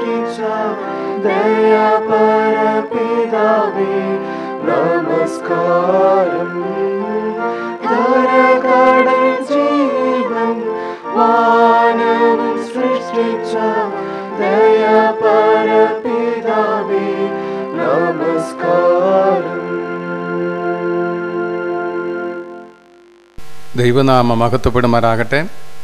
സൃഷ്ടിച്ച ദയാപരപിതാവേ നമസ്കാരം ധരകടൽ ജീവൻ വാനവൻ സൃഷ്ടിച്ച ദയാപരപിതാവേ നമസ്കാരം ദൈവനാമ മഹത്വപ്പെടുമാറാകട്ടെ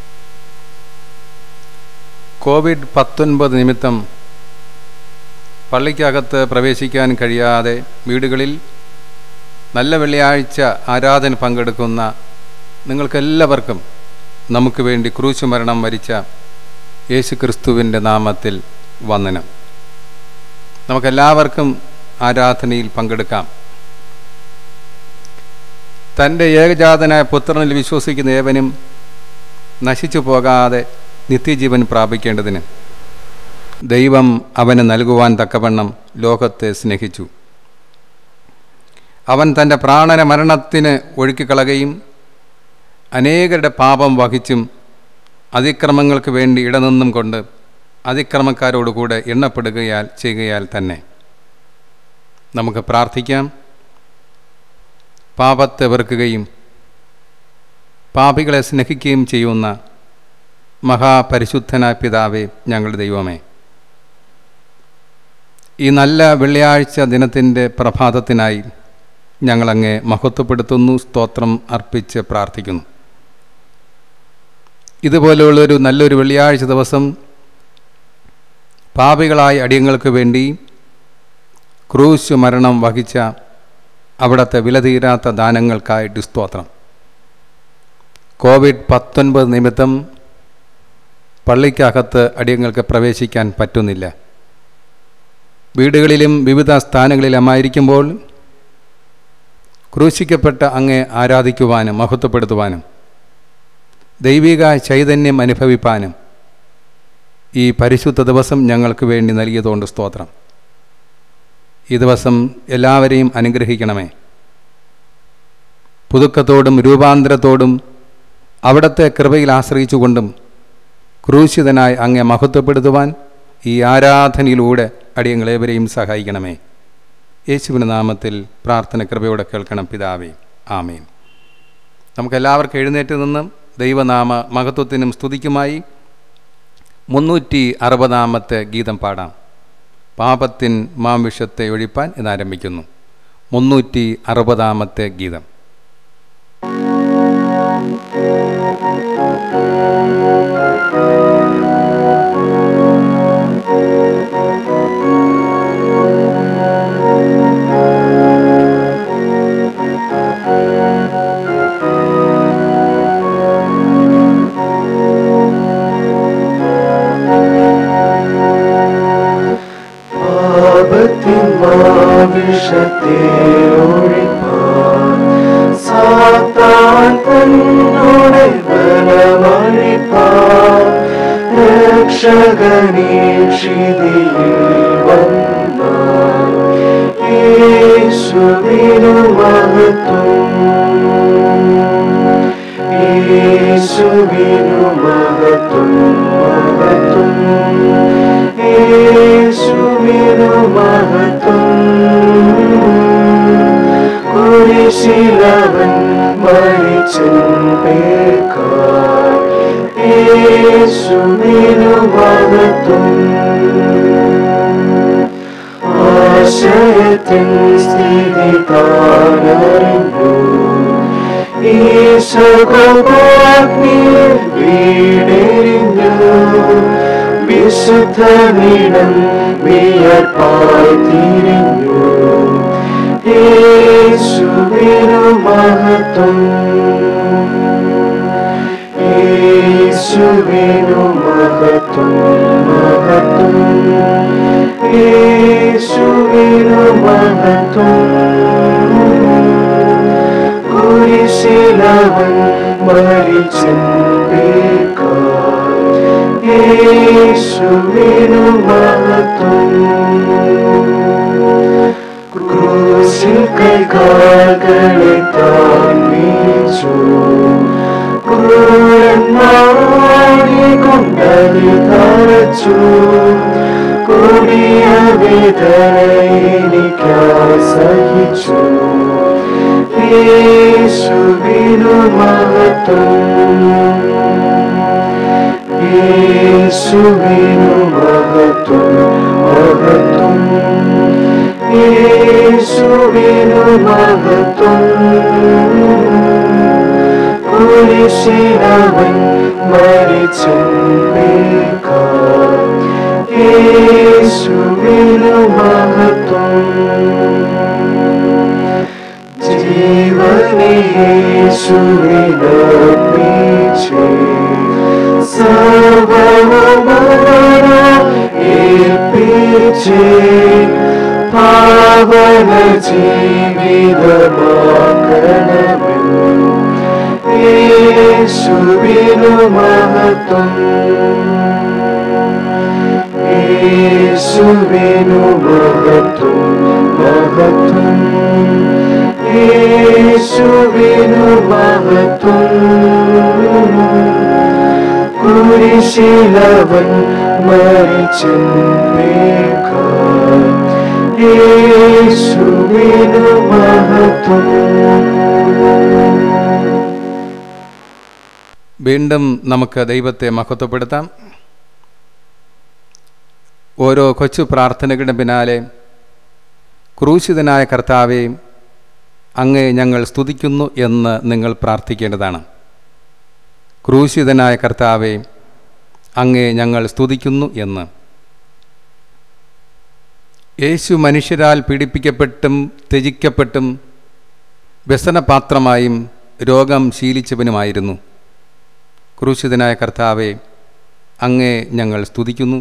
കോവിഡ് പത്തൊൻപത് നിമിത്തം പള്ളിക്കകത്ത് പ്രവേശിക്കാൻ കഴിയാതെ വീടുകളിൽ നല്ല വെള്ളിയാഴ്ച ആരാധന പങ്കെടുക്കുന്ന നിങ്ങൾക്കെല്ലാവർക്കും നമുക്ക് വേണ്ടി ക്രൂശ് മരണം വരിച്ച യേശു ക്രിസ്തുവിൻ്റെ നാമത്തിൽ വന്ദനം നമുക്കെല്ലാവർക്കും ആരാധനയിൽ പങ്കെടുക്കാം തൻ്റെ ഏകജാതനായ പുത്രനിൽ വിശ്വസിക്കുന്ന ഏവനും നശിച്ചു പോകാതെ നിത്യജീവൻ പ്രാപിക്കേണ്ടതിന് ദൈവം അവന് നൽകുവാൻ തക്കവണ്ണം ലോകത്തെ സ്നേഹിച്ചു അവൻ തൻ്റെ പ്രാണന മരണത്തിന് ഒഴുക്കിക്കളകയും അനേകരുടെ പാപം വഹിച്ചും അതിക്രമങ്ങൾക്ക് വേണ്ടി ഇടനിന്നും കൊണ്ട് അതിക്രമക്കാരോടുകൂടെ എണ്ണപ്പെടുകയാൽ ചെയ്യുകയാൽ തന്നെ നമുക്ക് പ്രാർത്ഥിക്കാം പാപത്തെ വെറുക്കുകയും പാപികളെ സ്നേഹിക്കുകയും ചെയ്യുന്ന മഹാപരിശുദ്ധനായ പിതാവേ ഞങ്ങളുടെ ദൈവമേ ഈ നല്ല വെള്ളിയാഴ്ച ദിനത്തിൻ്റെ പ്രഭാതത്തിനായി ഞങ്ങളങ്ങെ മഹത്വപ്പെടുത്തുന്നു സ്തോത്രം അർപ്പിച്ച് പ്രാർത്ഥിക്കുന്നു ഇതുപോലെയുള്ളൊരു നല്ലൊരു വെള്ളിയാഴ്ച ദിവസം പാപികളായ അടിയങ്ങൾക്ക് വേണ്ടി ക്രൂശ് മരണം വഹിച്ച അവിടുത്തെ വിലതീരാത്ത ദാനങ്ങൾക്കായിട്ട് സ്തോത്രം കോവിഡ് പത്തൊൻപത് നിമിത്തം പള്ളിക്കകത്ത് അടിയങ്ങൾക്ക് പ്രവേശിക്കാൻ പറ്റുന്നില്ല വീടുകളിലും വിവിധ സ്ഥാനങ്ങളിലുമായിരിക്കുമ്പോൾ ക്രൂശിക്കപ്പെട്ട അങ്ങെ ആരാധിക്കുവാനും മഹത്വപ്പെടുത്തുവാനും ദൈവിക ചൈതന്യം അനുഭവിപ്പാനും ഈ പരിശുദ്ധ ദിവസം ഞങ്ങൾക്ക് വേണ്ടി നൽകിയതുകൊണ്ട് സ്തോത്രം ഈ ദിവസം എല്ലാവരെയും അനുഗ്രഹിക്കണമേ പുതുക്കത്തോടും രൂപാന്തരത്തോടും അവിടുത്തെ കൃപയിൽ ആശ്രയിച്ചുകൊണ്ടും ക്രൂശിതനായി അങ്ങെ മഹത്വപ്പെടുത്തുവാൻ ഈ ആരാധനയിലൂടെ അടിയങ്ങളേവരെയും സഹായിക്കണമേ യേശുവിൻ്റെ നാമത്തിൽ പ്രാർത്ഥന കൃപയോടെ കേൾക്കണം പിതാവേ ആമേൻ നമുക്കെല്ലാവർക്കും എഴുന്നേറ്റ് നിന്ന് ദൈവനാമ മഹത്വത്തിനും സ്തുതിക്കുമായി മുന്നൂറ്റി അറുപതാമത്തെ ഗീതം പാടാം പാപത്തിൻ മാംവിഷത്തെ ഒഴിപ്പാൻ എന്നാരംഭിക്കുന്നു മുന്നൂറ്റി അറുപതാമത്തെ ഗീതം പാപത്തിൻ മാവിഷത്തെ ഒഴിപ്പാൻ സാത്താൻ തന്നോടെ ബലമഴിപ്പാൻ രക്ഷകനീക്ഷിതിയിൽ വന്ന യേശുവിനു മഹത്വം യേശുവിനു മഹത്വം മഹത്വം യേശുവിനു മഹത്വം കുരിശിലവൻ മരിച്ചൻ പേക്കാർ യേശുവിനു മഹത്വം ആശയത്തിൻ സ്ഥിതി താനറിഞ്ഞു ഈശോഗ്നിൽ വീടെരിഞ്ഞു വിശുദ്ധനിടം വിയർപ്പായി തിരിഞ്ഞു യേശുവിനു മഹത്വം യേശുവിനു മഹത്വം മഹത്വം യേശുവിനു മഹത്വം കുരിശിലവൻ മരിച്ചൻ പേക്കാർ യേശുവിനു മഹത്വം ക്രൂശിൽ കൈകാലുകളെ താൻ വീച്ചു ക്രൂരന്മാരെ കൊണ്ടതി തറച്ചു കൂടിയ വേദനയിനിക്കായി സഹിച്ചു യേശുവിനു മഹത്വം യേശുവിനു മഹത്വം മഹത്വം യേശുവിനു മഹത്വം കുരിശിലവൻ മരിച്ചേക്കാം യേശുവിനു മഹത്വം ജീവനെ യേശുവിനർപ്പിച്ചേ സർവമവനോ ഏൽപ്പിച്ചേ പാവന ജീവിതമാക്കണമേ യേശുവിനു മഹത്വം യേശുവിനു മഹത്വം മഹത്വം യേശുവിനു മഹത്വം കുരിശിലവൻ മരിച്ചേക്കാം യേശുവിനു മഹത്വം വീണ്ടും നമുക്ക് ദൈവത്തെ മഹത്വപ്പെടുത്താം ഓരോ കൊച്ചു പ്രാർത്ഥനകളുടെ പിന്നാലെ ക്രൂശിതനായ കർത്താവെ അങ്ങേ ഞങ്ങൾ സ്തുതിക്കുന്നു എന്ന് നിങ്ങൾ പ്രാർത്ഥിക്കേണ്ടതാണ് ക്രൂശിതനായ കർത്താവെ അങ്ങേ ഞങ്ങൾ സ്തുതിക്കുന്നു എന്ന് യേശു മനുഷ്യരാൽ പീഡിപ്പിക്കപ്പെട്ടും ത്യജിക്കപ്പെട്ടും വ്യസനപാത്രമായും രോഗം ശീലിച്ചവനുമായിരുന്നു ക്രൂശിതനായ കർത്താവെ അങ്ങേ ഞങ്ങൾ സ്തുതിക്കുന്നു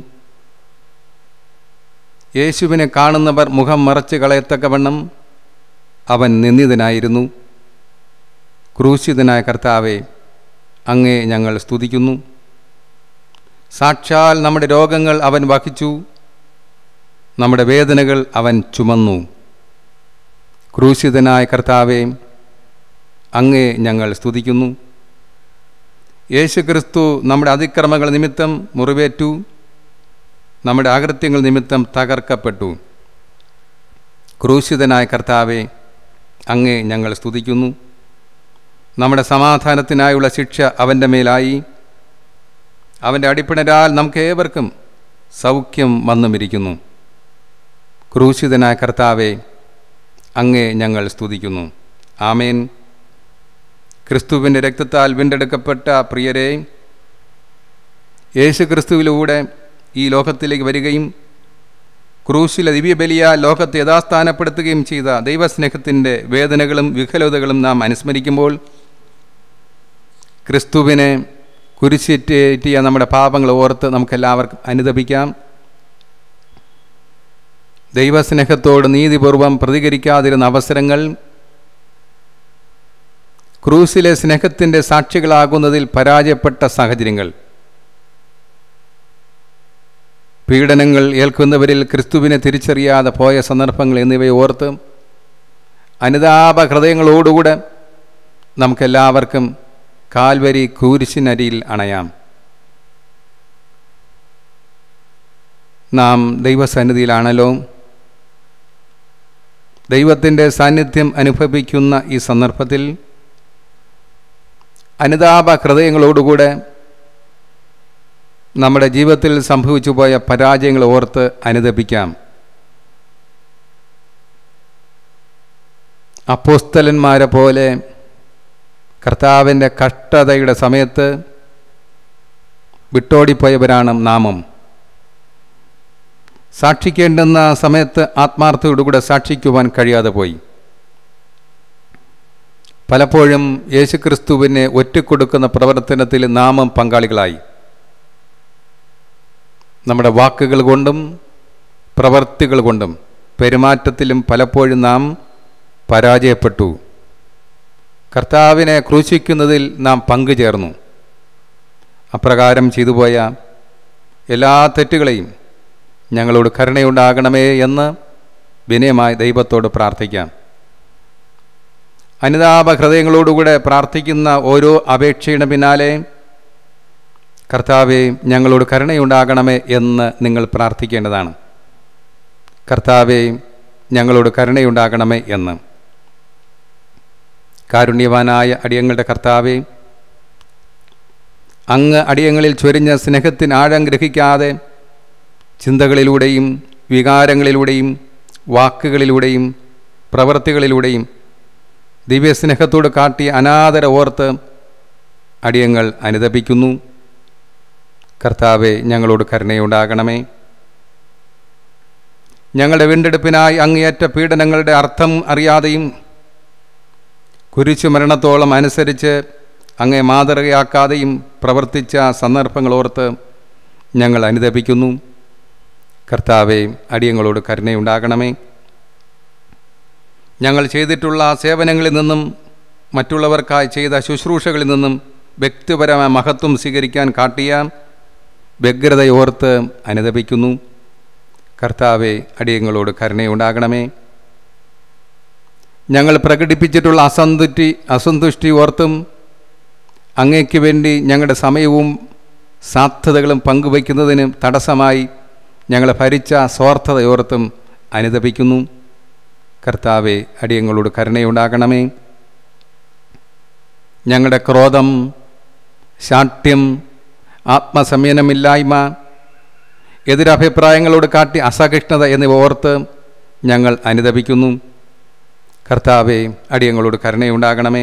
യേശുവിനെ കാണുന്നവർ മുഖം മറച്ച് കളയത്തക്കവണ്ണം അവൻ നിന്ദിതനായിരുന്നു ക്രൂശിതനായ കർത്താവെ അങ്ങേ ഞങ്ങൾ സ്തുതിക്കുന്നു സാക്ഷാൽ നമ്മുടെ രോഗങ്ങൾ അവൻ വഹിച്ചു നമ്മുടെ വേദനകൾ അവൻ ചുമന്നു ക്രൂശിതനായ കർത്താവെ അങ്ങേ ഞങ്ങൾ സ്തുതിക്കുന്നു യേശുക്രിസ്തു നമ്മുടെ അതിക്രമങ്ങൾ നിമിത്തം മുറിവേറ്റു നമ്മുടെ അകൃത്യങ്ങൾ നിമിത്തം തകർക്കപ്പെട്ടു ക്രൂശിതനായ കർത്താവെ അങ്ങേ ഞങ്ങൾ സ്തുതിക്കുന്നു നമ്മുടെ സമാധാനത്തിനായുള്ള ശിക്ഷ അവൻ്റെ മേലായി അവൻ്റെ അടിപ്പിണരാൽ നമുക്ക് ഏവർക്കും സൗഖ്യം വന്നുമിരിക്കുന്നു ക്രൂശിതനായ കർത്താവെ അങ്ങേ ഞങ്ങൾ സ്തുതിക്കുന്നു ആമേൻ ക്രിസ്തുവിൻ്റെ രക്തത്താൽ വീണ്ടെടുക്കപ്പെട്ട പ്രിയരെ യേശു ക്രിസ്തുവിലൂടെ ഈ ലോകത്തിലേക്ക് വരികയും ക്രൂശിലെ ദിവ്യബലിയ ലോകത്തെ യഥാസ്ഥാനപ്പെടുത്തുകയും ചെയ്ത ദൈവസ്നേഹത്തിൻ്റെ വേദനകളും വിഫലതകളും നാം അനുസ്മരിക്കുമ്പോൾ ക്രിസ്തുവിനെ കുരിശേറ്റിയ നമ്മുടെ പാപങ്ങൾ ഓർത്ത് നമുക്കെല്ലാവർക്കും അനുദപിക്കാം ദൈവസ്നേഹത്തോട് നീതിപൂർവം പ്രതികരിക്കാതിരുന്ന അവസരങ്ങൾ ക്രൂസിലെ സ്നേഹത്തിൻ്റെ സാക്ഷികളാകുന്നതിൽ പരാജയപ്പെട്ട സാഹചര്യങ്ങൾ പീഡനങ്ങൾ ഏൽക്കുന്നവരിൽ ക്രിസ്തുവിനെ തിരിച്ചറിയാതെ പോയ സന്ദർഭങ്ങൾ എന്നിവയെ ഓർത്ത് അനുതാപ ഹൃദയങ്ങളോടുകൂടെ നമുക്കെല്ലാവർക്കും കാൽവരി കൂരിശിനരിയിൽ അണയാം നാം ദൈവസന്നിധിയിലാണല്ലോ ദൈവത്തിൻ്റെ സാന്നിധ്യം അനുഭവിക്കുന്ന ഈ സന്ദർഭത്തിൽ അനുതാപ ഹൃദയങ്ങളോടുകൂടെ നമ്മുടെ ജീവിതത്തിൽ സംഭവിച്ചു പോയ പരാജയങ്ങൾ ഓർത്ത് അനുദപിക്കാം അപ്പോസ്തലന്മാരെ പോലെ കർത്താവിൻ്റെ കഷ്ടതയുടെ സമയത്ത് വിട്ടോടിപ്പോയവരാണ് നാമം സാക്ഷിക്കേണ്ടുന്ന സമയത്ത് ആത്മാർത്ഥയോടുകൂടെ സാക്ഷിക്കുവാൻ കഴിയാതെ പോയി പലപ്പോഴും യേശുക്രിസ്തുവിനെ ഒറ്റക്കൊടുക്കുന്ന പ്രവർത്തനത്തിൽ നാമം പങ്കാളികളായി നമ്മുടെ വാക്കുകൾ കൊണ്ടും പ്രവർത്തികൾ കൊണ്ടും പെരുമാറ്റത്തിലും പലപ്പോഴും നാം പരാജയപ്പെട്ടു കർത്താവിനെ ക്രൂശിക്കുന്നതിൽ നാം പങ്കുചേർന്നു അപ്രകാരം ചെയ്തുപോയ എല്ലാ തെറ്റുകളെയും ഞങ്ങളോട് കരുണയുണ്ടാകണമേ എന്ന് വിനയമായി ദൈവത്തോട് പ്രാർത്ഥിക്കാം അനുതാപ ഹൃദയങ്ങളോടുകൂടെ പ്രാർത്ഥിക്കുന്ന ഓരോ അപേക്ഷയുടെ പിന്നാലെ കർത്താവെ ഞങ്ങളോട് കരുണയുണ്ടാകണമേ എന്ന് നിങ്ങൾ പ്രാർത്ഥിക്കേണ്ടതാണ് കർത്താവെ ഞങ്ങളോട് കരുണയുണ്ടാകണമേ എന്ന് കാരുണ്യവാനായ അടിയങ്ങളുടെ കർത്താവെ അങ്ങ് അടിയങ്ങളിൽ ചൊരിഞ്ഞ സ്നേഹത്തിന് ആഴം ഗ്രഹിക്കാതെ ചിന്തകളിലൂടെയും വികാരങ്ങളിലൂടെയും വാക്കുകളിലൂടെയും പ്രവൃത്തികളിലൂടെയും ദിവ്യസ്നേഹത്തോട് കാട്ടിയ അനാദര ഓർത്ത് അടിയങ്ങൾ അനുദപിക്കുന്നു കർത്താവെ ഞങ്ങളോട് കരുണയുണ്ടാകണമേ ഞങ്ങളുടെ വീണ്ടെടുപ്പിനായി അങ്ങേയറ്റ പീഡനങ്ങളുടെ അർത്ഥം അറിയാതെയും കുരിശു മരണത്തോളം അനുസരിച്ച് അങ്ങേ മാതൃകയാക്കാതെയും പ്രവർത്തിച്ച സന്ദർഭങ്ങൾ ഓർത്ത് ഞങ്ങൾ അനുദപിക്കുന്നു കർത്താവെ അടിയങ്ങളോട് കരുണയുണ്ടാകണമേ ഞങ്ങൾ ചെയ്തിട്ടുള്ള സേവനങ്ങളിൽ നിന്നും മറ്റുള്ളവർക്കായി ചെയ്ത ശുശ്രൂഷകളിൽ നിന്നും വ്യക്തിപരമായ മഹത്വം സ്വീകരിക്കാൻ കാട്ടിയ വ്യഗ്രതയോർത്ത് അനുദപിക്കുന്നു കർത്താവെ അടിയങ്ങളോട് കരുണയുണ്ടാകണമേ ഞങ്ങൾ പ്രകടിപ്പിച്ചിട്ടുള്ള അസന്തുഷ്ടി അസന്തുഷ്ടി ഓർത്തും അങ്ങയ്ക്ക് വേണ്ടി ഞങ്ങളുടെ സമയവും സാധ്യതകളും പങ്കുവയ്ക്കുന്നതിന് തടസ്സമായി ഞങ്ങളെ ഭരിച്ച സ്വാർത്ഥതയോർത്തും അനുദപിക്കുന്നു കർത്താവെ അടിയങ്ങളോട് കരുണയുണ്ടാകണമേ ഞങ്ങളുടെ ക്രോധം ശാഠ്യം ആത്മസംയനമില്ലായ്മ എതിരഭിപ്രായങ്ങളോട് കാട്ടി അസഹിഷ്ണുത എന്നിവ ഓർത്ത് ഞങ്ങൾ അനുദപിക്കുന്നു കർത്താവെ അടിയങ്ങളോട് കരുണയുണ്ടാകണമേ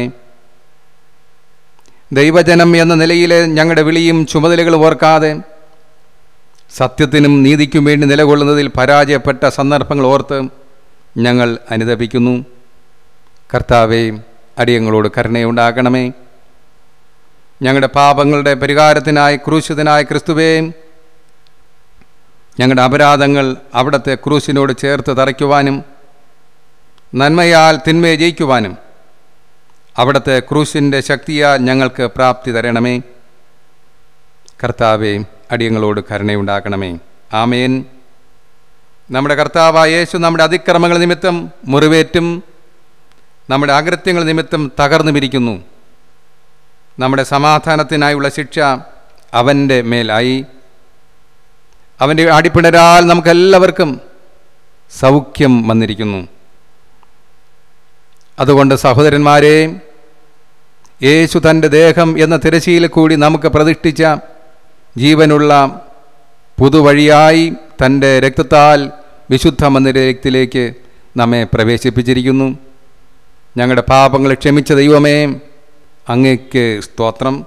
ദൈവജനം എന്ന നിലയിലെ ഞങ്ങളുടെ വിളിയും ചുമതലകളും ഓർക്കാതെ സത്യത്തിനും നീതിക്കും വേണ്ടി നിലകൊള്ളുന്നതിൽ പരാജയപ്പെട്ട സന്ദർഭങ്ങൾ ഓർത്ത് ഞങ്ങൾ അനുദപിക്കുന്നു കർത്താവെ അടിയങ്ങളോട് കരുണയുണ്ടാകണമേ ഞങ്ങളുടെ പാപങ്ങളുടെ പരിഹാരത്തിനായി ക്രൂശിതനായ ക്രിസ്തുവേ ഞങ്ങളുടെ അപരാധങ്ങൾ അവിടുത്തെ ക്രൂശിനോട് ചേർത്ത് തറയ്ക്കുവാനും നന്മയാൽ തിന്മയെ ജയിക്കുവാനും അവിടുത്തെ ക്രൂശിൻ്റെ ശക്തിയാൽ ഞങ്ങൾക്ക് പ്രാപ്തി തരണമേ കർത്താവെ അടിയങ്ങളോട് കരുണയുണ്ടാക്കണമേ ആമേൻ നമ്മുടെ കർത്താവായ യേശു നമ്മുടെ അതിക്രമങ്ങൾ നിമിത്തം മുറിവേറ്റും നമ്മുടെ അകൃത്യങ്ങൾ നിമിത്തം തകർന്നുമിരിക്കുന്നു നമ്മുടെ സമാധാനത്തിനായുള്ള ശിക്ഷ അവൻ്റെ മേലായി അവൻ്റെ അടിപ്പിണരാൽ നമുക്കെല്ലാവർക്കും സൗഖ്യം വന്നിരിക്കുന്നു അതുകൊണ്ട് സഹോദരന്മാരെ യേശു തൻ്റെ ദേഹം എന്ന തിരശീല കൂടി നമുക്ക് പ്രതിഷ്ഠിച്ച ജീവനുള്ള പുതുവഴിയായി തൻ്റെ രക്തത്താൽ വിശുദ്ധ മന്ദിരത്തിലേക്ക് നമ്മെ പ്രവേശിപ്പിച്ചിരിക്കുന്നു ഞങ്ങളുടെ പാപങ്ങൾ ക്ഷമിച്ച ദൈവമേ അങ്ങയ്ക്ക് സ്തോത്രം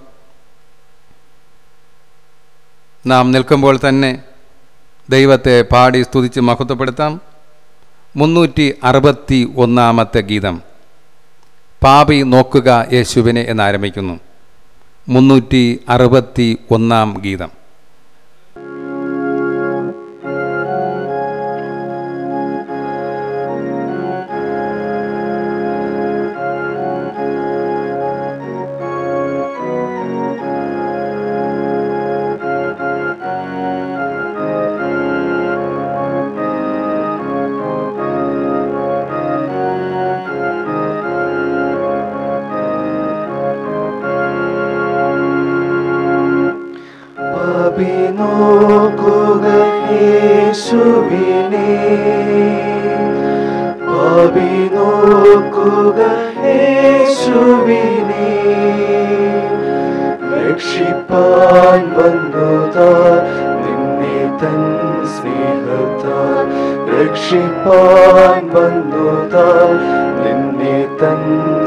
നാം നിൽക്കുമ്പോൾ തന്നെ ദൈവത്തെ പാടി സ്തുതിച്ച് മഹത്വപ്പെടുത്താം മുന്നൂറ്റി അറുപത്തി ഒന്നാമത്തെ ഗീതം പാപി നോക്കുക യേശുവിനെ എന്നാരംഭിക്കുന്നു മുന്നൂറ്റി അറുപത്തി ഒന്നാം ഗീതം പാപി നോക്കുക യേശുവിനെ പാപി നോക്കുക യേശുവിനെ രക്ഷിപ്പാൻ വന്നതാൽ നിന്നെ തൻ സ്നേഹത്താൽ രക്ഷിപ്പാൻ വന്നതാൽ നിന്നെ തൻ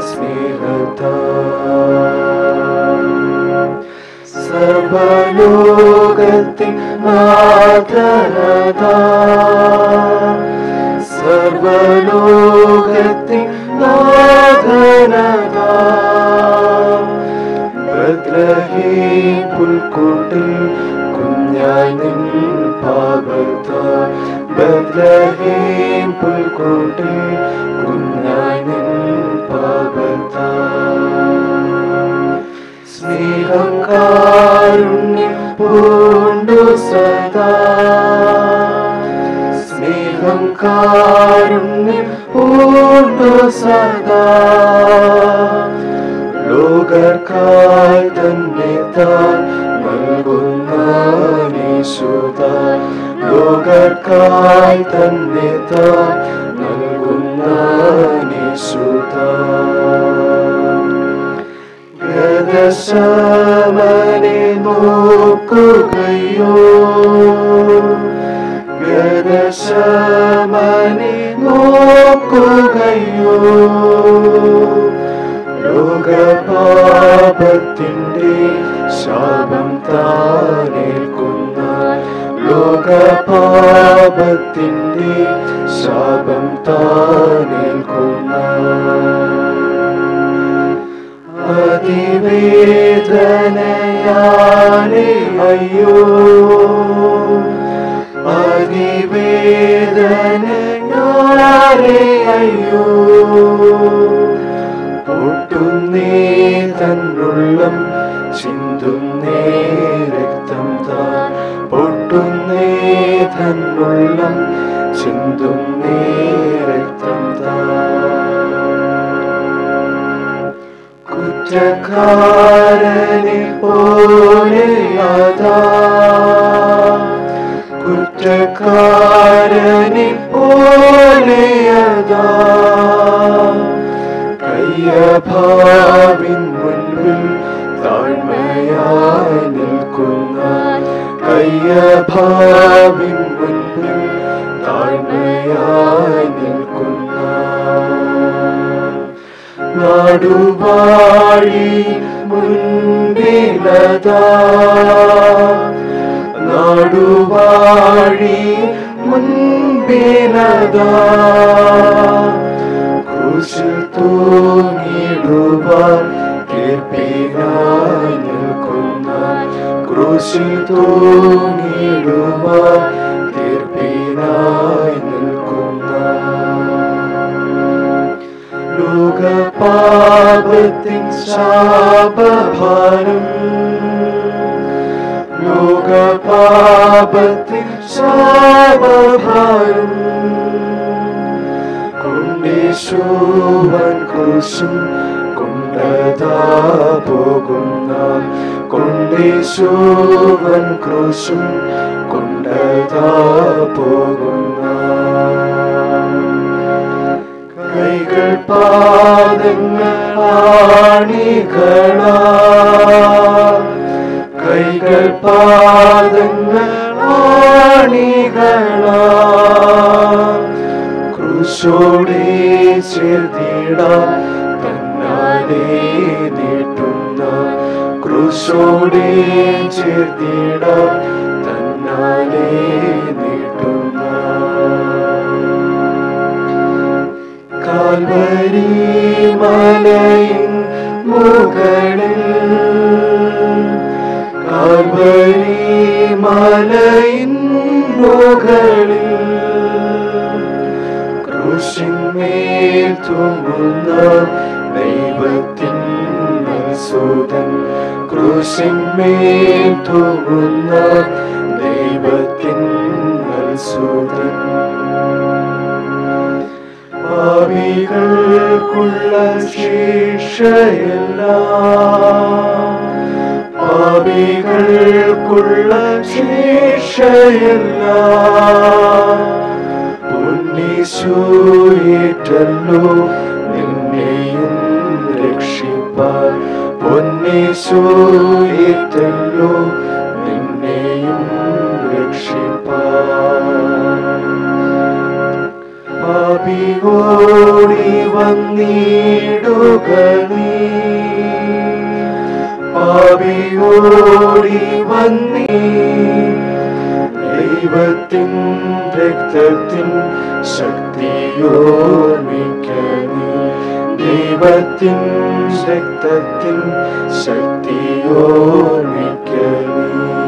സ്നേഹത്താൽ സർവലോകത്തിൻ നാഥനതാ സർവലോകത്തിൻ നാഥനതാ ബദ്രഹീം പുൽക്കൂട്ടിൽ കുഞ്ഞായി നിൻ പാപത്താൽ ബദ്രഹീം പുൽക്കൂട്ടിൽ കുഞ്ഞായി നിൻ പാപത്താൽ സ്നേഹം കാരുണ്യം പൂണ്ടു സദാ സ്നേഹം കാരുണ്യം പൂണ്ടു സദാ ലോകർക്കായി തന്നെ താൻ നൽകുന്ന യേശുതാൻ ലോകർക്കായി ലോകർക്കായി തന്നെ താൻ നൽകുന്ന യേശുതാൻ ഗതശമനെ നോക്കുകയോ ഗതശമനെ നോക്കുകയോ ലോകപാപത്തിൻ്റെ ശാപം താനേൽക്കുന്ന ലോകപാപത്തിൻ്റെ ശാപം താനേൽക്കുന്ന അതിവേദനയാലെ അയ്യോ അതിവേദനയാലെ അയ്യോ പൊട്ടുന്നേ തന്നുള്ളം ചിന്തുന്നേ രക്തം താൻ പൊട്ടുന്നേ തന്നുള്ളം ചിന്തുന്നേ രക്തം താൻ കുറ്റക്കാരനെ പോലെ അതാ കുറ്റക്കാരനെ പോലെ അതാ കയ്യഭാവിൻ മുൻപിൽ താഴ്മയായി നിൽക്കുന്ന കയ്യഭാവിൻ മുൻപിൽ താഴ്മയായി നിൽക്കുന്ന നാടുവാഴി മുൻപിലതാ നാടുവാഴി മുൻപിലതാ ക്രൂശിൽ തൂങ്ങിടുവാൻ കേൾപ്പിനായി നിൽക്കുന്ന ക്രൂശിൽ തൂങ്ങിടുവാൻ തീർപ്പിനായി നിൽക്കുന്ന ലോകപാപത്തിൻ ശാപഭാരം ലോകപാപത്തിൻ ശാപഭാരം കൊണ്ടേശോവൻ ക്രൂശും കൊണ്ടതാ പോകുന്ന കൊണ്ടേശോവൻ ക്രൂശും കൊണ്ടതാ പോകുന്ന കൈകൾ പാദങ്ങൾ ആണികളാ കൈകൾ പാദങ്ങൾ ആണികളാ ക്രൂശോടെ ചേർത്തിടാം തന്നാലെ നീട്ടുന്ന ക്രൂശോടെ ചേർത്തിടാം തന്നാലെ നീട്ടുന്ന കാൽവരി മലയിൻ മുകളിൽ കാൽവരി മലയിൻ മുകളിൽ ക്രൂശിന്മേൽ തൂങ്ങുന്ന ദൈവത്തിൻ സുതൻ ക്രൂശിന്മേൽ തൂങ്ങുന്ന ദൈവത്തിൻ സുതൻ പാപികൾക്കുള്ള ശിക്ഷയല്ല പാപികൾക്കുള്ള ശിക്ഷയല്ല പൊന്നീശോയേറ്റല്ലോ നിന്നെയും രക്ഷിപ്പാൻ പൊന്നീശോയേറ്റല്ലോ നിന്നെയും രക്ഷിപ്പാൻ പാപിയോടി വന്നിടുക നീ പാപിയോടി വന്നീ ദൈവത്തിൻ രക്തത്തിൻ ശക്തിയോർമ്മിക്ക നീ ദൈവത്തിൻ രക്തത്തിൻ ശക്തിയോർമ്മിക്ക നീ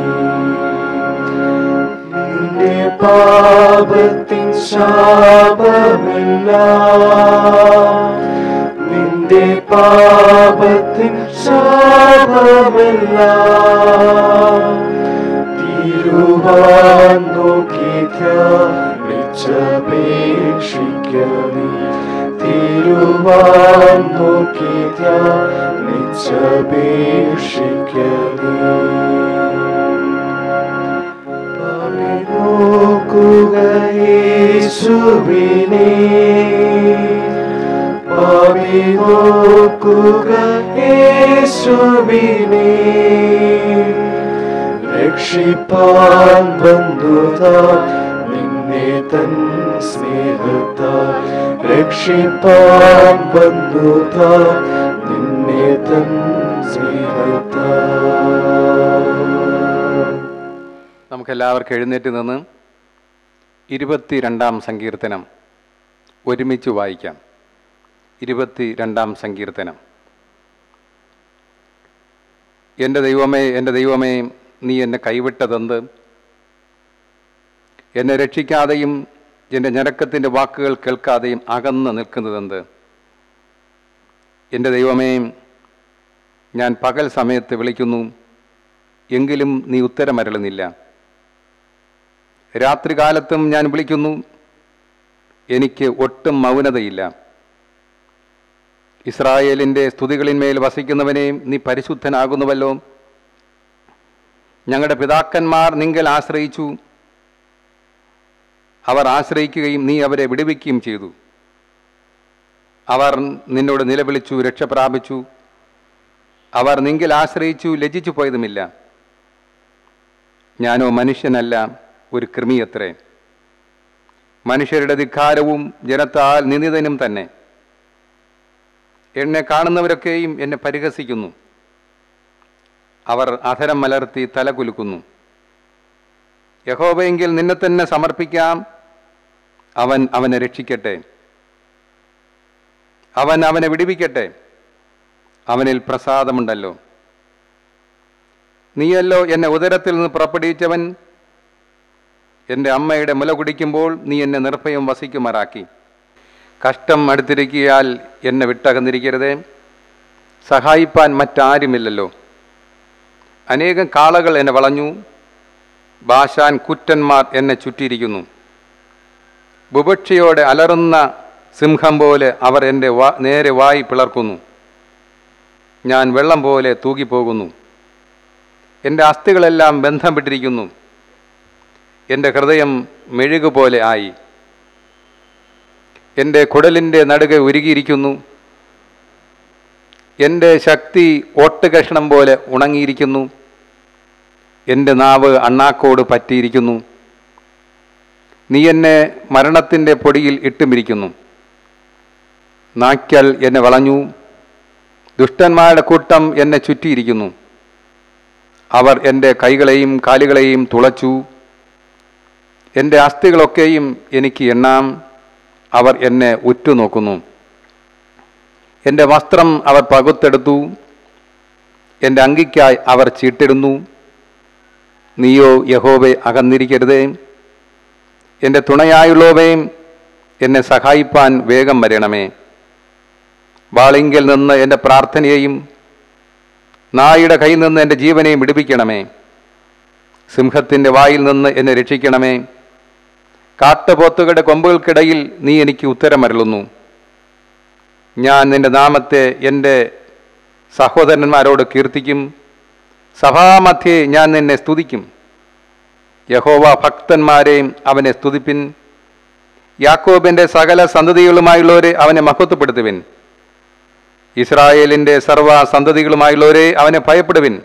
നിന്റെ പാപത്തിൻ ശാപമില്ല നിന്റെ പാപത്തിൻ ശാപമില്ല തീരുവാൻ നോക്കി ധ്യാനിച്ചപേക്ഷിക്കണി തീരുവാൻ നോക്കി ധ്യാനിച്ചപേക്ഷിക്കണി നോക്കുകയേ യേശുവിനെ പാപി നോക്കുക യേശുവിനെ രക്ഷിപ്പാൻ വന്നുതാ നിന്നെ തൻ സ്നേഹത്താൽ രക്ഷിപ്പാൻ വന്നുതാ നിന്നെ തൻ സ്നേഹത്താൽ നമുക്കെല്ലാവർക്കും എഴുന്നേറ്റ് നിന്ന് ഇരുപത്തിരണ്ടാം സങ്കീർത്തനം ഒരുമിച്ച് വായിക്കാം ഇരുപത്തി രണ്ടാം സങ്കീർത്തനം എൻ്റെ ദൈവമേ എൻ്റെ ദൈവമേ നീ എന്നെ കൈവിട്ടതെന്ത് എന്നെ രക്ഷിക്കാതെയും എൻ്റെ ഞരക്കത്തിൻ്റെ വാക്കുകൾ കേൾക്കാതെയും അകന്ന് നിൽക്കുന്നതെന്ത് എൻ്റെ ദൈവമേ ഞാൻ പകൽ സമയത്ത് വിളിക്കുന്നു എങ്കിലും നീ ഉത്തരമരളുന്നില്ല രാത്രികാലത്തും ഞാൻ വിളിക്കുന്നു എനിക്ക് ഒട്ടും മൗനതയില്ല ഇസ്രായേലിൻ്റെ സ്തുതികളിന്മേൽ വസിക്കുന്നവനെ നീ പരിശുദ്ധനാകുന്നുവല്ലോ ഞങ്ങളുടെ പിതാക്കന്മാർ നിങ്ങൾ ആശ്രയിച്ചു അവർ ആശ്രയിക്കുകയും നീ അവരെ വിടുവിക്കുകയും ചെയ്തു അവർ നിന്നോട് നിലവിളിച്ചു രക്ഷ പ്രാപിച്ചു അവർ നിങ്ങൾ ആശ്രയിച്ചു ലജിച്ചു പോയതുമില്ല ഞാനോ മനുഷ്യനല്ല ഒരു കൃമിയത്രേ മനുഷ്യരുടെ ധിക്കാരവും ജനത്താൽ നിന്ദിതനും തന്നെ എന്നെ കാണുന്നവരൊക്കെയും എന്നെ പരിഹസിക്കുന്നു അവർ അധരം മലർത്തി തല കുലുക്കുന്നു യഹോബയെങ്കിൽ നിന്നെ തന്നെ സമർപ്പിക്കാം അവൻ അവനെ രക്ഷിക്കട്ടെ അവൻ അവനെ വിടിവിക്കട്ടെ അവനിൽ പ്രസാദമുണ്ടല്ലോ നീയല്ലോ എന്നെ ഉദരത്തിൽ നിന്ന് പുറപ്പെടുവിച്ചവൻ എൻ്റെ അമ്മയുടെ മുല കുടിക്കുമ്പോൾ നീ എന്നെ നിർഭയം വസിക്കുമാറാക്കി കഷ്ടം അടുത്തിരിക്കിയാൽ എന്നെ വിട്ടകന്നിരിക്കരുതേ സഹായിപ്പാൻ മറ്റാരുമില്ലല്ലോ അനേകം കാളകൾ എന്നെ വളഞ്ഞു ഭാഷാൻ കുറ്റന്മാർ എന്നെ ചുറ്റിയിരിക്കുന്നു ബുഭക്ഷയോടെ അലറുന്ന സിംഹം പോലെ അവർ എൻ്റെ വാ നേരെ വായി പിളർക്കുന്നു ഞാൻ വെള്ളം പോലെ തൂകിപ്പോകുന്നു എൻ്റെ അസ്ഥികളെല്ലാം ബന്ധം വിട്ടിരിക്കുന്നു എൻ്റെ ഹൃദയം മെഴുകുപോലെ ആയി എൻ്റെ കുടലിൻ്റെ നടുകെ ഉരുകിയിരിക്കുന്നു എൻ്റെ ശക്തി ഓട്ടുകഷ്ണം പോലെ ഉണങ്ങിയിരിക്കുന്നു എൻ്റെ നാവ് അണ്ണാക്കോട് പറ്റിയിരിക്കുന്നു നീ എന്നെ മരണത്തിൻ്റെ പൊടിയിൽ ഇട്ടുമിരിക്കുന്നു നായ്ക്കൽ എന്നെ വളഞ്ഞു ദുഷ്ടന്മാരുടെ കൂട്ടം എന്നെ ചുറ്റിയിരിക്കുന്നു അവർ എൻ്റെ കൈകളെയും കാലുകളെയും തുളച്ചു എൻ്റെ അസ്ഥികളൊക്കെയും എനിക്ക് എണ്ണാം അവർ എന്നെ ഉറ്റുനോക്കുന്നു എൻ്റെ വസ്ത്രം അവർ പകുത്തെടുത്തു എൻ്റെ അങ്കിക്കായി അവർ ചീട്ടിടുന്നു നീയോ യഹോവെ അകന്നിരിക്കരുതേ എൻ്റെ തുണയായുള്ളവയും എന്നെ സഹായിപ്പാൻ വേഗം വരണമേ വാളിങ്കിൽ നിന്ന് എൻ്റെ പ്രാർത്ഥനയെയും നായുടെ കയ്യിൽ നിന്ന് എൻ്റെ ജീവനെയും വിടുവിക്കണമേ സിംഹത്തിൻ്റെ വായിൽ നിന്ന് എന്നെ രക്ഷിക്കണമേ കാട്ടുപോത്തുകളുടെ കൊമ്പുകൾക്കിടയിൽ നീ എനിക്ക് ഉത്തരമരുളുന്നു ഞാൻ നിന്റെ നാമത്തെ എൻ്റെ സഹോദരന്മാരോട് കീർത്തിക്കും സഭാമധ്യേ ഞാൻ നിന്നെ സ്തുതിക്കും യഹോവ ഭക്തന്മാരെയും അവനെ സ്തുതിപ്പിൻ യാക്കോബിൻ്റെ സകല സന്തതികളുമായുള്ളവരെ അവനെ മഹത്വപ്പെടുത്തുവിൻ ഇസ്രായേലിൻ്റെ സർവ സന്തതികളുമായുള്ളവരെ അവനെ ഭയപ്പെടുവിൻ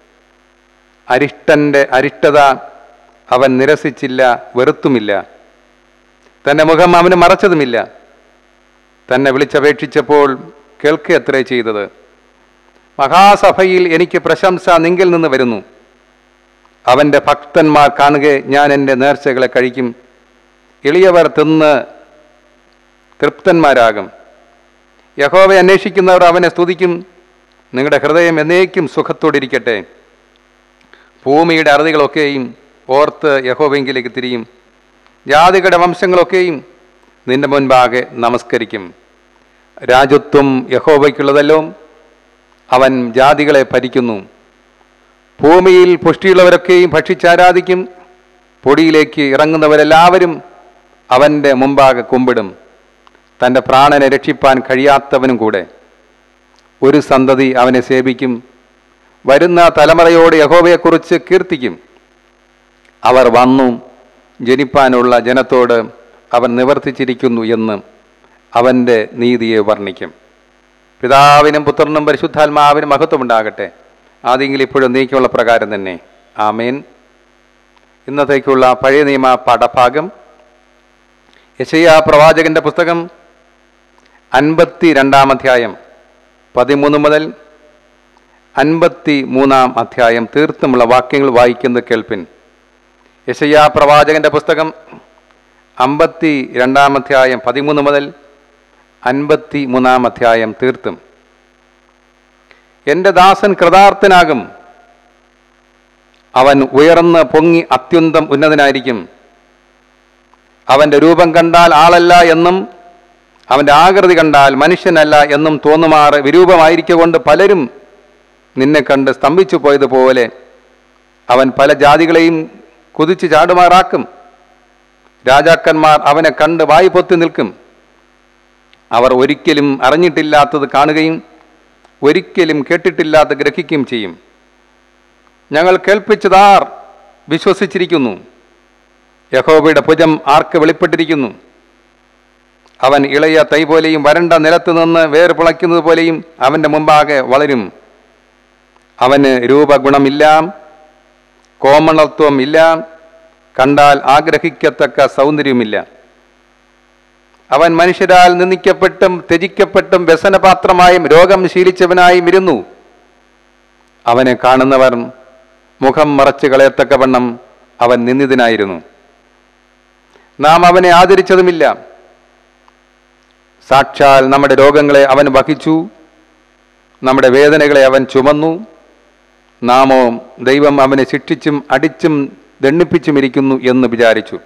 അരിഷ്ടന്റെ അരിഷ്ടത അവൻ നിരസിച്ചില്ല വെറുത്തുമില്ല തന്റെ മുഖം അവന് മറച്ചതുമില്ല തന്നെ വിളിച്ചപേക്ഷിച്ചപ്പോൾ കേൾക്കത്രേ ചെയ്തത് മഹാസഭയിൽ എനിക്ക് പ്രശംസ നിങ്കിൽ നിന്ന് വരുന്നു അവൻ്റെ ഭക്തന്മാർ കാണുക ഞാൻ എൻ്റെ നേർച്ചകളെ കഴിക്കും എളിയവർ തിന്ന് തൃപ്തന്മാരാകും യഹോവയെ അന്വേഷിക്കുന്നവർ അവനെ സ്തുതിക്കും നിങ്ങളുടെ ഹൃദയം എന്നേക്കും സുഖത്തോടിരിക്കട്ടെ ഭൂമിയുടെ അറുതികളൊക്കെയും ഓർത്ത് യഹോവെങ്കിലേക്ക് തിരിയും ജാതികളുടെ വംശങ്ങളൊക്കെയും നിന്റെ മുൻപാകെ നമസ്കരിക്കും രാജ്യത്വം യഹോവയ്ക്കുള്ളതല്ലോ അവൻ ജാതികളെ ഭരിക്കുന്നു ഭൂമിയിൽ പുഷ്ടിയുള്ളവരൊക്കെയും ഭക്ഷിച്ചാരാധിക്കും പൊടിയിലേക്ക് ഇറങ്ങുന്നവരെല്ലാവരും അവൻ്റെ മുമ്പാകെ കുമ്പിടും തൻ്റെ പ്രാണനെ രക്ഷിപ്പാൻ കഴിയാത്തവനും കൂടെ ഒരു സന്തതി അവനെ സേവിക്കും വരുന്ന തലമുറയോട് യഹോവയെക്കുറിച്ച് കീർത്തിക്കും അവർ വന്നു ജനിപ്പാനുള്ള ജനത്തോട് അവൻ നിവർത്തിച്ചിരിക്കുന്നു എന്ന് അവൻ്റെ നീതിയെ വർണ്ണിക്കും പിതാവിനും പുത്രനും പരിശുദ്ധാത്മാവിനും മഹത്വമുണ്ടാകട്ടെ ആദ്യമെങ്കിൽ ഇപ്പോഴും നീക്കിയുള്ള പ്രകാരം തന്നെ ആമേൻ ഇന്നത്തേക്കുള്ള പഴയ നിയമ പാഠഭാഗം യശയ പ്രവാചകന്റെ പുസ്തകം അൻപത്തി രണ്ടാം അധ്യായം പതിമൂന്ന് മുതൽ അൻപത്തി മൂന്നാം അധ്യായം തീർത്തുമുള്ള വാക്യങ്ങൾ വായിക്കുന്നത് കേൾപ്പിൻ യശയ പ്രവാചകന്റെ പുസ്തകം അമ്പത്തി രണ്ടാം അധ്യായം പതിമൂന്ന് മുതൽ അൻപത്തി മൂന്നാം അധ്യായം തീർത്തും എൻ്റെ ദാസൻ കൃതാർത്ഥനാകും അവൻ ഉയർന്ന് പൊങ്ങി അത്യന്തം ഉന്നതനായിരിക്കും അവൻ്റെ രൂപം കണ്ടാൽ ആളല്ല എന്നും അവൻ്റെ ആകൃതി കണ്ടാൽ മനുഷ്യനല്ല എന്നും തോന്നുമാറ് വിരൂപമായിരിക്കൊണ്ട് പലരും നിന്നെ കണ്ട് സ്തംഭിച്ചു പോയതുപോലെ അവൻ പല ജാതികളെയും കുതിച്ചു ചാടുമാറാക്കും രാജാക്കന്മാർ അവനെ കണ്ട് വായി പൊത്തി നിൽക്കും അവർ ഒരിക്കലും അറിഞ്ഞിട്ടില്ലാത്തത് കാണുകയും ഒരിക്കലും കേട്ടിട്ടില്ലാത്ത ഗ്രഹിക്കുകയും ചെയ്യും ഞങ്ങൾ കേൾപ്പിച്ചതാർ വിശ്വസിച്ചിരിക്കുന്നു യഹോബയുടെ ഭുജം ആർക്ക് വെളിപ്പെട്ടിരിക്കുന്നു അവൻ ഇളയ തൈ പോലെയും വരണ്ട നിലത്ത് നിന്ന് വേർ പിളയ്ക്കുന്നത് പോലെയും അവൻ്റെ മുമ്പാകെ വളരും അവന് രൂപഗുണമില്ല കോമളത്വം ഇല്ല കണ്ടാൽ ആഗ്രഹിക്കത്തക്ക സൗന്ദര്യമില്ല അവൻ മനുഷ്യരാൽ നിന്ദിക്കപ്പെട്ടും ത്യജിക്കപ്പെട്ടും വ്യസനപാത്രമായും രോഗം ശീലിച്ചവനായും ഇരുന്നു അവനെ കാണുന്നവർ മുഖം മറച്ചു കളയത്തക്കവണ്ണം അവൻ നിന്ദിതനായിരുന്നു നാം അവനെ ആദരിച്ചതുമില്ല സാക്ഷാൽ നമ്മുടെ രോഗങ്ങളെ അവൻ വഹിച്ചു നമ്മുടെ വേദനകളെ അവൻ ചുമന്നു നാമോ ദൈവം അവനെ ശിക്ഷിച്ചും അടിച്ചും ദണ്ണിപ്പിച്ചും ഇരിക്കുന്നു എന്ന് വിചാരിച്ചു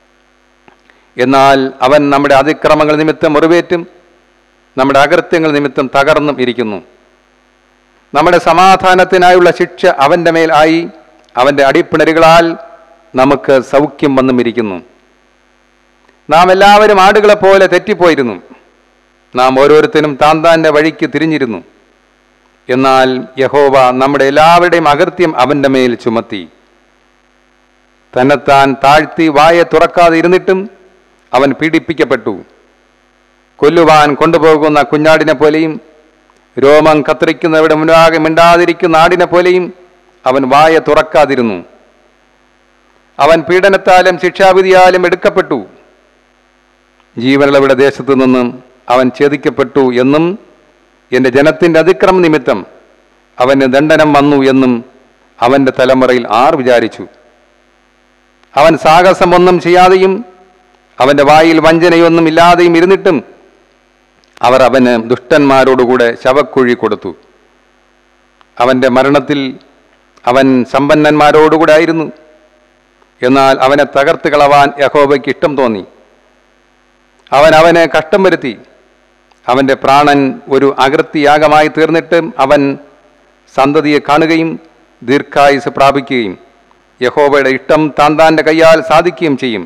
എന്നാൽ അവൻ നമ്മുടെ അതിക്രമങ്ങൾ നിമിത്തം മുറിവേറ്റും നമ്മുടെ അകൃത്യങ്ങൾ നിമിത്തം തകർന്നും ഇരിക്കുന്നു നമ്മുടെ സമാധാനത്തിനായുള്ള ശിക്ഷ അവൻ്റെ മേൽ ആയി അവൻ്റെ അടിപ്പിണരുകളാൽ നമുക്ക് സൗഖ്യം വന്നും ഇരിക്കുന്നു നാം എല്ലാവരും ആടുകളെ പോലെ തെറ്റിപ്പോയിരുന്നു നാം ഓരോരുത്തരും താൻ താൻ്റെ വഴിക്ക് തിരിഞ്ഞിരുന്നു എന്നാൽ യഹോവ നമ്മുടെ എല്ലാവരുടെയും അകൃത്യം അവൻ്റെ മേൽ ചുമത്തി തന്നെത്താൻ താഴ്ത്തി വായ തുറക്കാതെ ഇരുന്നിട്ടും അവൻ പീഡിപ്പിക്കപ്പെട്ടു കൊല്ലുവാൻ കൊണ്ടുപോകുന്ന കുഞ്ഞാടിനെ പോലെയും രോമം കത്തിരിക്കുന്നവരുടെ മുന്നാകെ മിണ്ടാതിരിക്കുന്ന ആടിനെ പോലെയും അവൻ വായ തുറക്കാതിരുന്നു അവൻ പീഡനത്താലും ശിക്ഷാവിധിയാലും എടുക്കപ്പെട്ടു ജീവനുള്ളവരുടെ ദേശത്തു നിന്നും അവൻ ഛേദിക്കപ്പെട്ടു എന്നും എൻ്റെ ജനത്തിൻ്റെ അതിക്രമ നിമിത്തം അവന് ദണ്ഡനം വന്നു എന്നും അവൻ്റെ തലമുറയിൽ ആർ വിചാരിച്ചു അവൻ സാഹസമൊന്നും ചെയ്യാതെയും അവൻ്റെ വായിൽ വഞ്ചനയൊന്നും ഇല്ലാതെയും ഇരുന്നിട്ടും അവർ അവന് ദുഷ്ടന്മാരോടുകൂടെ ശവക്കുഴി കൊടുത്തു അവൻ്റെ മരണത്തിൽ അവൻ സമ്പന്നന്മാരോടുകൂടെ ആയിരുന്നു എന്നാൽ അവനെ തകർത്ത് കളവാൻ യഹോബയ്ക്ക് ഇഷ്ടം തോന്നി അവൻ അവന് കഷ്ടം വരുത്തി അവൻ്റെ പ്രാണൻ ഒരു അകൃത്യയാഗമായി തീർന്നിട്ടും അവൻ സന്തതിയെ കാണുകയും ദീർഘായുസ് പ്രാപിക്കുകയും യഹോബയുടെ ഇഷ്ടം താൻ താൻ്റെ കൈയാൽ സാധിക്കുകയും ചെയ്യും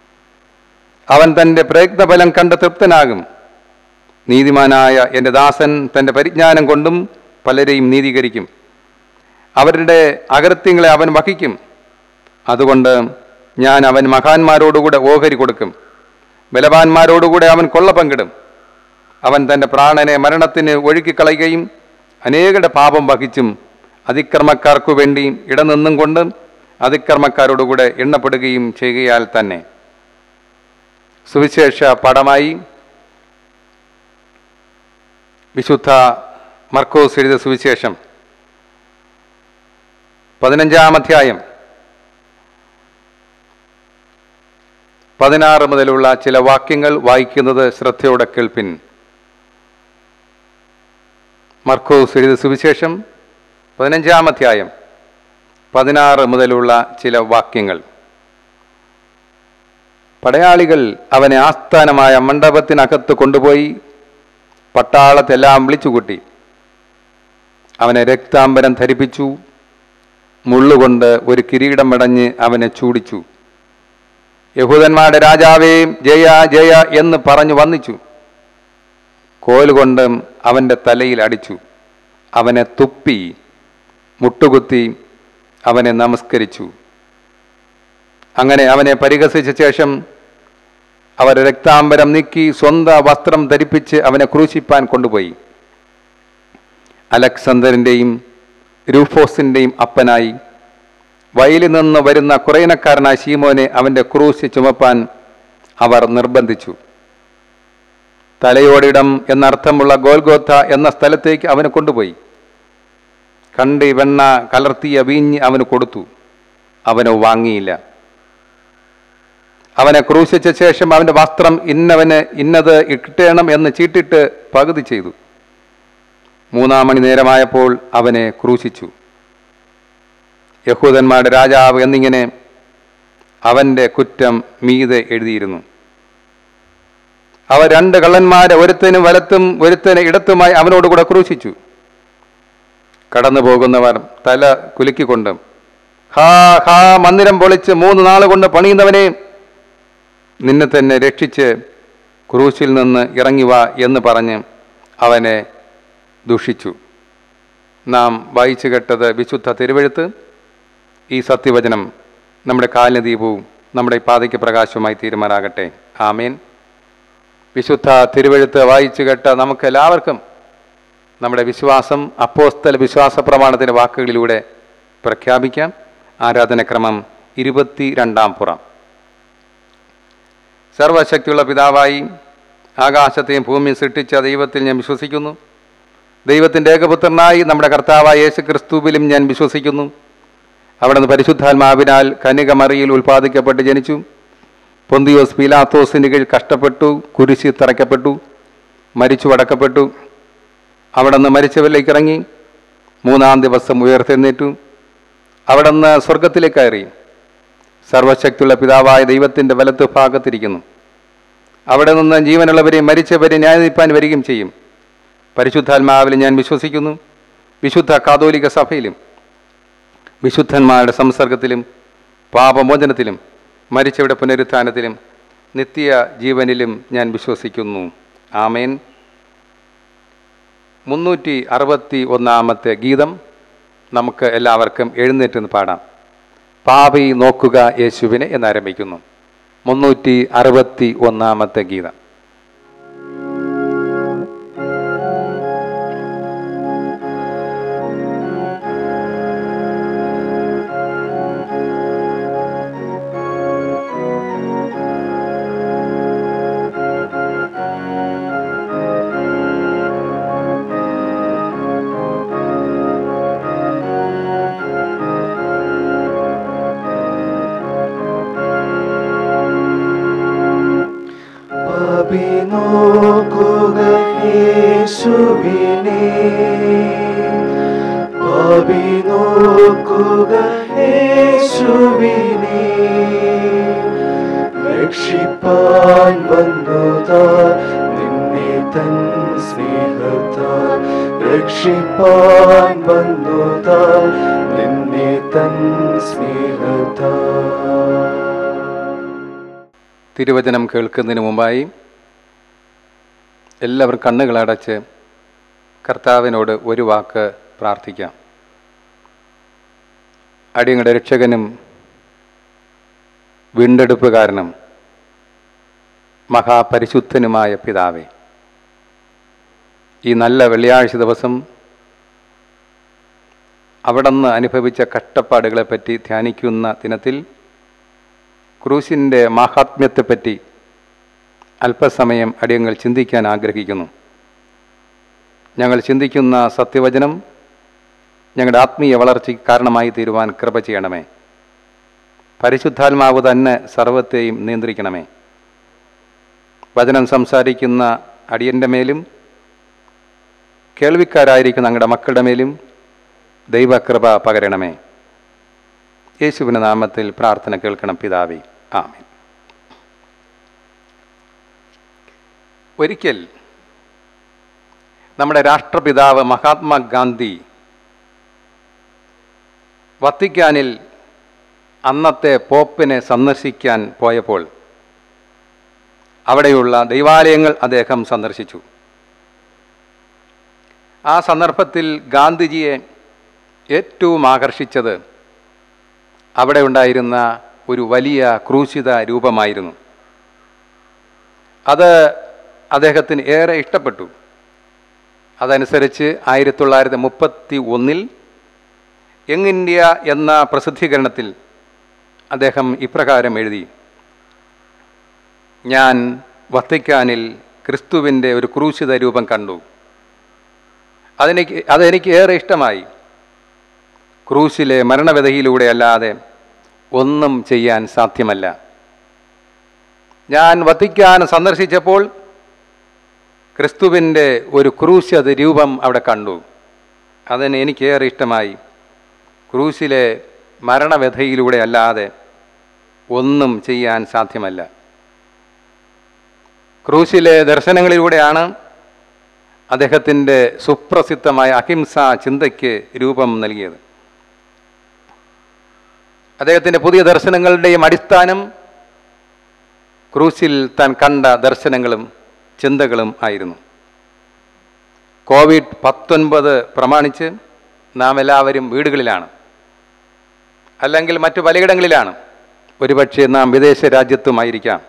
അവൻ തൻ്റെ പ്രയത്നഫലം കണ്ട് തൃപ്തനാകും നീതിമാനായ എൻ്റെ ദാസൻ തൻ്റെ പരിജ്ഞാനം കൊണ്ടും പലരെയും നീതീകരിക്കും അവരുടെ അകൃത്യങ്ങളെ അവൻ വഹിക്കും അതുകൊണ്ട് ഞാൻ അവൻ മഹാന്മാരോടുകൂടെ ഓഹരി കൊടുക്കും ബലവാന്മാരോടുകൂടെ അവൻ കൊള്ള പങ്കിടും അവൻ തൻ്റെ പ്രാണനെ മരണത്തിന് ഒഴുക്കിക്കളയുകയും അനേകരുടെ പാപം വഹിച്ചും അതിക്രമക്കാർക്കു വേണ്ടി ഇടനിന്നും കൊണ്ട് അതിക്രമക്കാരോടുകൂടെ എണ്ണപ്പെടുകയും ചെയ്യുകയാൽ തന്നെ സുവിശേഷ പടമായി വിശുദ്ധ മർക്കോസ് എഴുതിയ സുവിശേഷം പതിനഞ്ചാം അധ്യായം പതിനാറ് മുതലുള്ള ചില വാക്യങ്ങൾ വായിക്കുന്നത് ശ്രദ്ധയോടെ കേൾപ്പിൻ മർക്കോസ് എഴുതിയ സുവിശേഷം പതിനഞ്ചാം അധ്യായം പതിനാറ് മുതലുള്ള ചില വാക്യങ്ങൾ പടയാളികൾ അവനെ ആസ്ഥാനമായ മണ്ഡപത്തിനകത്ത് കൊണ്ടുപോയി പട്ടാളത്തെല്ലാം വിളിച്ചുകൂട്ടി അവനെ രക്താംബരം ധരിപ്പിച്ചു മുള്ളുകൊണ്ട് ഒരു കിരീടം മടഞ്ഞ് അവനെ ചൂടിച്ചു യഹൂദന്മാരുടെ രാജാവേ ജയ ജയ എന്ന് പറഞ്ഞു വന്നിച്ചു കോലുകൊണ്ട് അവൻ്റെ തലയിൽ അടിച്ചു അവനെ തുപ്പി മുട്ടുകുത്തി അവനെ നമസ്കരിച്ചു അങ്ങനെ അവനെ പരിഹസിച്ച ശേഷം അവർ രക്താംബരം നീക്കി സ്വന്തം വസ്ത്രം ധരിപ്പിച്ച് അവനെ ക്രൂശിപ്പാൻ കൊണ്ടുപോയി അലക്സണ്ടറിൻ്റെയും രൂഫോസിൻ്റെയും അപ്പനായി വയലിൽ നിന്ന് വരുന്ന കുറയനക്കാരനായ ശീമോനെ അവൻ്റെ ക്രൂശ് ചുമപ്പാൻ അവർ നിർബന്ധിച്ചു തലയോടിടം എന്നർത്ഥമുള്ള ഗോൽഗോത്ത എന്ന സ്ഥലത്തേക്ക് അവന് കൊണ്ടുപോയി കണ്ടി വെണ്ണ കലർത്തിയ വീഞ്ഞ് അവന് കൊടുത്തു അവന് വാങ്ങിയില്ല അവനെ ക്രൂശിച്ച ശേഷം അവൻ്റെ വസ്ത്രം ഇന്നവന് ഇന്നത് കിട്ടണം എന്ന് ചീട്ടിട്ട് പകുതി ചെയ്തു മൂന്നാം മണി നേരമായപ്പോൾ അവനെ ക്രൂശിച്ചു യഹൂദന്മാരുടെ രാജാവ് എന്നിങ്ങനെ അവൻ്റെ കുറ്റം മീതെ എഴുതിയിരുന്നു അവ രണ്ട് കള്ളന്മാരെ ഒരുത്തനും വലത്തും ഒരുത്തന് ഇടത്തുമായി അവനോടുകൂടെ ക്രൂശിച്ചു കടന്നു പോകുന്നവർ തല കുലുക്കിക്കൊണ്ട് ഹാ ഹാ മന്ദിരം പൊളിച്ച് മൂന്ന് നാൾ കൊണ്ട് പണിയുന്നവനെ നിന്നെ തന്നെ രക്ഷിച്ച് ക്രൂശിൽ നിന്ന് ഇറങ്ങി വാ എന്ന് പറഞ്ഞ് അവനെ ദുഷിച്ചു നാം വായിച്ചു കേട്ടത് വിശുദ്ധ തിരുവഴുത്ത് ഈ സത്യവചനം നമ്മുടെ കാലിന് ദീപവും നമ്മുടെ പാതയ്ക്ക് പ്രകാശവുമായി തീരുമാനാകട്ടെ ആമേൻ വിശുദ്ധ തിരുവഴുത്ത് വായിച്ചു കേട്ട നമുക്ക് എല്ലാവർക്കും നമ്മുടെ വിശ്വാസം അപ്പോസ്തല വിശ്വാസ പ്രമാണത്തിൻ്റെ വാക്കുകളിലൂടെ പ്രഖ്യാപിക്കാം ആരാധനക്രമം ഇരുപത്തി രണ്ടാം പുറം സർവശക്തിയുള്ള പിതാവായി ആകാശത്തെയും ഭൂമിയും സൃഷ്ടിച്ച ദൈവത്തിൽ ഞാൻ വിശ്വസിക്കുന്നു ദൈവത്തിൻ്റെ ഏകപുത്രനായി നമ്മുടെ കർത്താവായ യേശു ക്രിസ്തുവിലും ഞാൻ വിശ്വസിക്കുന്നു അവിടുന്ന് പരിശുദ്ധാത്മാവിനാൽ കനികമറിയിൽ ഉൽപ്പാദിക്കപ്പെട്ട് ജനിച്ചു പൊന്തിയോസ് പീലാത്തോസിന് കീഴിൽ കഷ്ടപ്പെട്ടു കുരിശി തറയ്ക്കപ്പെട്ടു മരിച്ചു അടക്കപ്പെട്ടു അവിടുന്ന് മരിച്ചവരിലേക്ക് ഇറങ്ങി മൂന്നാം ദിവസം ഉയർത്തെഴുന്നേറ്റു അവിടുന്ന് സ്വർഗത്തിലേക്ക് കയറി സർവശക്തിയുള്ള പിതാവായ ദൈവത്തിൻ്റെ വലത്ത് ഭാഗത്തിരിക്കുന്നു അവിടെ നിന്ന് ജീവനുള്ളവരെയും മരിച്ചവരെയും ന്യായനിപ്പാൻ വരികയും ചെയ്യും പരിശുദ്ധാത്മാവിൽ ഞാൻ വിശ്വസിക്കുന്നു വിശുദ്ധ കാതോലിക സഭയിലും വിശുദ്ധന്മാരുടെ സംസർഗത്തിലും പാപമോചനത്തിലും മരിച്ചവരുടെ പുനരുത്ഥാനത്തിലും നിത്യ ജീവനിലും ഞാൻ വിശ്വസിക്കുന്നു ആമേൻ മുന്നൂറ്റി അറുപത്തി ഒന്നാമത്തെ ഗീതം നമുക്ക് എല്ലാവർക്കും എഴുന്നേറ്റ് നിന്ന് പാടാം പാപി നോക്കുക യേശുവിനെ എന്നാരംഭിക്കുന്നു മുന്നൂറ്റി അറുപത്തി ഒന്നാമത്തെ ഗീതം പാപി നോക്കുക യേശുവിനെ പാപി നോക്കുക യേശുവിനെ രക്ഷിപ്പാൻ വന്നുതാ നിന്നെ തൻ സ്നേഹത്താൽ രക്ഷിപ്പാൻ വന്നുതാ നിന്നെ തൻ സ്നേഹത്താൽ തിരുവചനം കേൾക്കുന്നതിന് മുമ്പായി എല്ലാവരും കണ്ണുകളടച്ച് കർത്താവിനോട് ഒരു വാക്ക് പ്രാർത്ഥിക്കാം അടിയങ്ങളുടെ രക്ഷകനും വീണ്ടെടുപ്പുകാരനും മഹാപരിശുദ്ധനുമായ പിതാവേ ഈ നല്ല വെള്ളിയാഴ്ച ദിവസം അവിടുന്ന് അനുഭവിച്ച കഷ്ടപ്പാടുകളെപ്പറ്റി ധ്യാനിക്കുന്ന ദിനത്തിൽ ക്രൂശിൻ്റെ മാഹാത്മ്യത്തെപ്പറ്റി അല്പസമയം അടിയങ്ങൾ ചിന്തിക്കാൻ ആഗ്രഹിക്കുന്നു ഞങ്ങൾ ചിന്തിക്കുന്ന സത്യവചനം ഞങ്ങളുടെ ആത്മീയ വളർച്ചയ്ക്ക് കാരണമായി തീരുവാൻ കൃപ ചെയ്യണമേ പരിശുദ്ധാത്മാവ് തന്നെ സർവത്തെയും നിയന്ത്രിക്കണമേ വചനം സംസാരിക്കുന്ന അടിയൻ്റെ മേലും കേൾവിക്കാരായിരിക്കുന്ന ഞങ്ങളുടെ മക്കളുടെ മേലും ദൈവകൃപ പകരണമേ യേശുവിൻ്റെ നാമത്തിൽ പ്രാർത്ഥന കേൾക്കണം പിതാവേ ആമേൻ ഒരിക്കൽ നമ്മുടെ രാഷ്ട്രപിതാവ് മഹാത്മാഗാന്ധി വത്തിക്കാനിൽ അന്നത്തെ പോപ്പിനെ സന്ദർശിക്കാൻ പോയപ്പോൾ അവിടെയുള്ള ദൈവാലയങ്ങൾ അദ്ദേഹം സന്ദർശിച്ചു ആ സന്ദർഭത്തിൽ ഗാന്ധിജിയെ ഏറ്റവും ആകർഷിച്ചത് അവിടെ ഉണ്ടായിരുന്ന ഒരു വലിയ ക്രൂശിത രൂപമായിരുന്നു അത് അദ്ദേഹത്തിന് ഏറെ ഇഷ്ടപ്പെട്ടു അതനുസരിച്ച് ആയിരത്തി തൊള്ളായിരത്തി മുപ്പത്തി ഒന്നിൽ യങ് ഇന്ത്യ എന്ന പ്രസിദ്ധീകരണത്തിൽ അദ്ദേഹം ഇപ്രകാരം എഴുതി ഞാൻ വത്തിക്കാനിൽ ക്രിസ്തുവിൻ്റെ ഒരു ക്രൂശിത രൂപം കണ്ടു അതെനിക്ക് അതെനിക്ക് ഏറെ ഇഷ്ടമായി ക്രൂശിലെ മരണവ്യതയിലൂടെ അല്ലാതെ ഒന്നും ചെയ്യാൻ സാധ്യമല്ല ഞാൻ വത്തിക്കാൻ സന്ദർശിച്ചപ്പോൾ ക്രിസ്തുവിൻ്റെ ഒരു ക്രൂശത് രൂപം അവിടെ കണ്ടു അതിന് എനിക്കേറെ ഇഷ്ടമായി ക്രൂശിലെ മരണവ്യഥയിലൂടെ അല്ലാതെ ഒന്നും ചെയ്യാൻ സാധ്യമല്ല ക്രൂശിലെ ദർശനങ്ങളിലൂടെയാണ് അദ്ദേഹത്തിൻ്റെ സുപ്രസിദ്ധമായ അഹിംസ ചിന്തയ്ക്ക് രൂപം നൽകിയത് അദ്ദേഹത്തിൻ്റെ പുതിയ ദർശനങ്ങളുടെയും അടിസ്ഥാനം ക്രൂശിൽ താൻ കണ്ട ദർശനങ്ങളും ചിന്തകളും ആയിരുന്നു കോവിഡ് പത്തൊൻപത് പ്രമാണിച്ച് നാം എല്ലാവരും വീടുകളിലാണ് അല്ലെങ്കിൽ മറ്റു പലയിടങ്ങളിലാണ് ഒരുപക്ഷെ നാം വിദേശ രാജ്യത്തുമായിരിക്കാം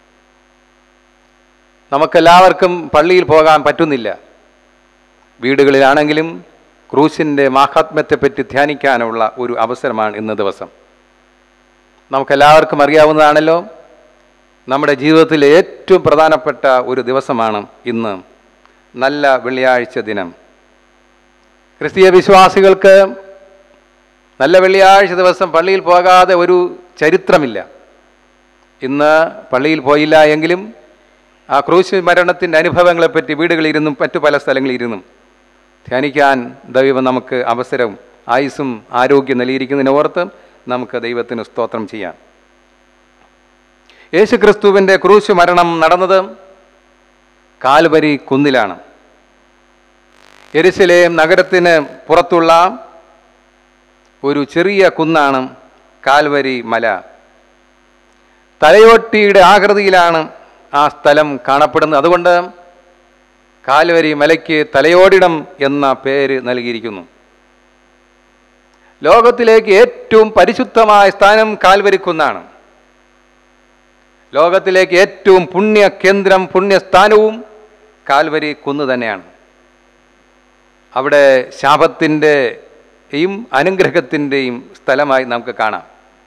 നമുക്കെല്ലാവർക്കും പള്ളിയിൽ പോകാൻ പറ്റുന്നില്ല വീടുകളിലാണെങ്കിലും ക്രൂശിൻ്റെ മാഹാത്മ്യത്തെപ്പറ്റി ധ്യാനിക്കാനുള്ള ഒരു അവസരമാണ് ഇന്ന് ദിവസം നമുക്കെല്ലാവർക്കും അറിയാവുന്നതാണല്ലോ നമ്മുടെ ജീവിതത്തിലെ ഏറ്റവും പ്രധാനപ്പെട്ട ഒരു ദിവസമാണ് ഇന്ന് നല്ല വെള്ളിയാഴ്ച ദിനം ക്രിസ്തീയ വിശ്വാസികൾക്ക് നല്ല വെള്ളിയാഴ്ച ദിവസം പള്ളിയിൽ പോകാതെ ഒരു ചരിത്രമില്ല ഇന്ന് പള്ളിയിൽ പോയില്ല എങ്കിലും ആ ക്രൂശ് മരണത്തിൻ്റെ അനുഭവങ്ങളെപ്പറ്റി വീടുകളിലിരുന്നും മറ്റു പല സ്ഥലങ്ങളിലിരുന്നും ധ്യാനിക്കാൻ ദൈവം നമുക്ക് അവസരം ആയുസ്സും ആരോഗ്യം നൽകിയിരിക്കുന്നതിനെ ഓർത്ത് നമുക്ക് ദൈവത്തിന് സ്തോത്രം ചെയ്യാം യേശു ക്രിസ്തുവിൻ്റെ ക്രൂശ് മരണം നടന്നത് കാൽവരി കുന്നിലാണ് എരിശിലേം നഗരത്തിന് പുറത്തുള്ള ഒരു ചെറിയ കുന്നാണ് കാൽവരി മല തലയോട്ടിയുടെ ആകൃതിയിലാണ് ആ സ്ഥലം കാണപ്പെടുന്നത് അതുകൊണ്ട് കാൽവരി മലയ്ക്ക് തലയോടിടം എന്ന പേര് നൽകിയിരിക്കുന്നു ലോകത്തിലേക്ക് ഏറ്റവും പരിശുദ്ധമായ സ്ഥാനം കാൽവരിക്കുന്നാണ് ലോകത്തിലേക്ക് ഏറ്റവും പുണ്യ കേന്ദ്രം പുണ്യസ്ഥാനവും കാൽവരി കുന്ന് തന്നെയാണ് അവിടെ ശാപത്തിൻ്റെയും അനുഗ്രഹത്തിൻ്റെയും സ്ഥലമായി നമുക്ക് കാണാം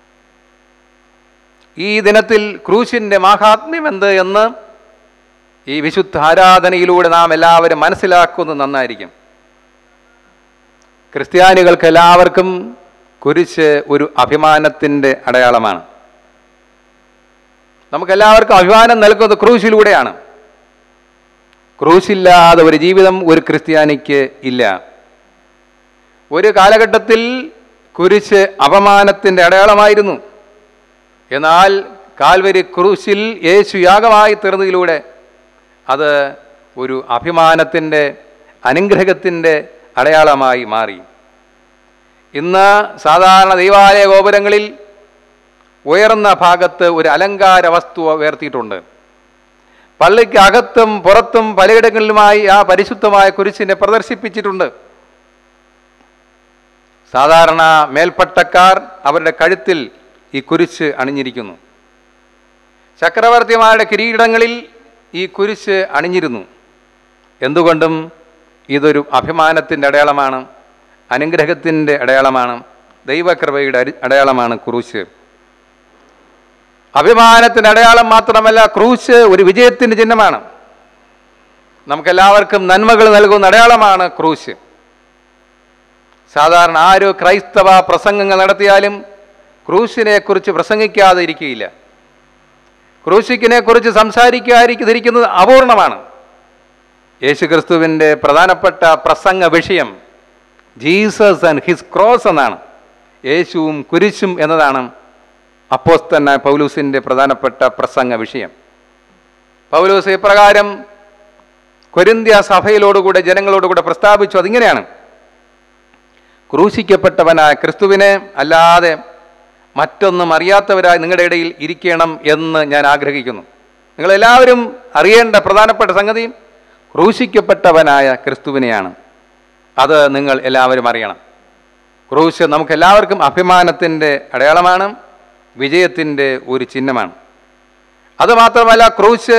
ഈ ദിനത്തിൽ ക്രൂശിൻ്റെ മാഹാത്മ്യം എന്ത് എന്ന് ഈ വിശുദ്ധ ആരാധനയിലൂടെ നാം എല്ലാവരും മനസ്സിലാക്കുന്നത് നന്നായിരിക്കും ക്രിസ്ത്യാനികൾക്ക് എല്ലാവർക്കും കുരിശ് ഒരു അഭിമാനത്തിൻ്റെ അടയാളമാണ് നമുക്കെല്ലാവർക്കും അഭിമാനം നൽകുന്നത് ക്രൂശിലൂടെയാണ് ക്രൂശില്ലാതെ ഒരു ജീവിതം ഒരു ക്രിസ്ത്യാനിക്ക് ഇല്ല ഒരു കാലഘട്ടത്തിൽ കുരിശ് അപമാനത്തിൻ്റെ അടയാളമായിരുന്നു എന്നാൽ കാൽവരി ക്രൂശിൽ യേശു യാഗമായി തീർന്നതിലൂടെ അത് ഒരു അഭിമാനത്തിൻ്റെ അനുഗ്രഹത്തിൻ്റെ അടയാളമായി മാറി ഇന്ന് സാധാരണ ദൈവാലയ ഗോപുരങ്ങളിൽ ഉയർന്ന ഭാഗത്ത് ഒരു അലങ്കാര വസ്തു ഉയർത്തിയിട്ടുണ്ട് പള്ളിക്ക് അകത്തും പുറത്തും പലയിടങ്ങളിലുമായി ആ പരിശുദ്ധമായ കുരിശിനെ പ്രദർശിപ്പിച്ചിട്ടുണ്ട് സാധാരണ മേൽപ്പട്ടക്കാർ അവരുടെ കഴുത്തിൽ ഈ കുരിശ് അണിഞ്ഞിരിക്കുന്നു ചക്രവർത്തിമാരുടെ കിരീടങ്ങളിൽ ഈ കുരിശ് അണിഞ്ഞിരുന്നു എന്തുകൊണ്ടും ഇതൊരു അഭിമാനത്തിൻ്റെ അടയാളമാണ് അനുഗ്രഹത്തിൻ്റെ അടയാളമാണ് ദൈവകൃപയുടെ അരി- അടയാളമാണ് ക്രൂശ് അഭിമാനത്തിൻ്റെ അടയാളം മാത്രമല്ല ക്രൂശ് ഒരു വിജയത്തിൻ്റെ ചിഹ്നമാണ് നമുക്കെല്ലാവർക്കും നന്മകൾ നൽകുന്ന അടയാളമാണ് ക്രൂശ് സാധാരണ ആര് ക്രൈസ്തവ പ്രസംഗങ്ങൾ നടത്തിയാലും ക്രൂശിനെ കുറിച്ച് പ്രസംഗിക്കാതെ ഇരിക്കുകയില്ല ക്രൂശിക്കിനെ കുറിച്ച് സംസാരിക്കാതിരിക്കുന്നത് അപൂർണമാണ് യേശുക്രിസ്തുവിൻ്റെ പ്രധാനപ്പെട്ട പ്രസംഗ വിഷയം ജീസസ് ആൻഡ് ഹിസ് ക്രോസ് എന്നാണ് യേശുവും കുരിശും എന്നതാണ് അപ്പോസ്തനായ പൗലൂസിൻ്റെ പ്രധാനപ്പെട്ട പ്രസംഗ വിഷയം പൗലൂസ് ഇപ്രകാരം കൊരിന്ത്യ സഭയിലോടുകൂടെ ജനങ്ങളോടുകൂടെ പ്രസ്താവിച്ചു അതിങ്ങനെയാണ് ക്രൂശിക്കപ്പെട്ടവനായ ക്രിസ്തുവിനെ അല്ലാതെ മറ്റൊന്നും അറിയാത്തവരായി നിങ്ങളുടെ ഇടയിൽ ഇരിക്കണം എന്ന് ഞാൻ ആഗ്രഹിക്കുന്നു നിങ്ങളെല്ലാവരും അറിയേണ്ട പ്രധാനപ്പെട്ട സംഗതി ക്രൂശിക്കപ്പെട്ടവനായ ക്രിസ്തുവിനെയാണ് അത് നിങ്ങൾ എല്ലാവരും അറിയണം ക്രൂശ് നമുക്കെല്ലാവർക്കും അഭിമാനത്തിൻ്റെ അടയാളമാണ് വിജയത്തിൻ്റെ ഒരു ചിഹ്നമാണ് അതുമാത്രമല്ല ക്രൂശ്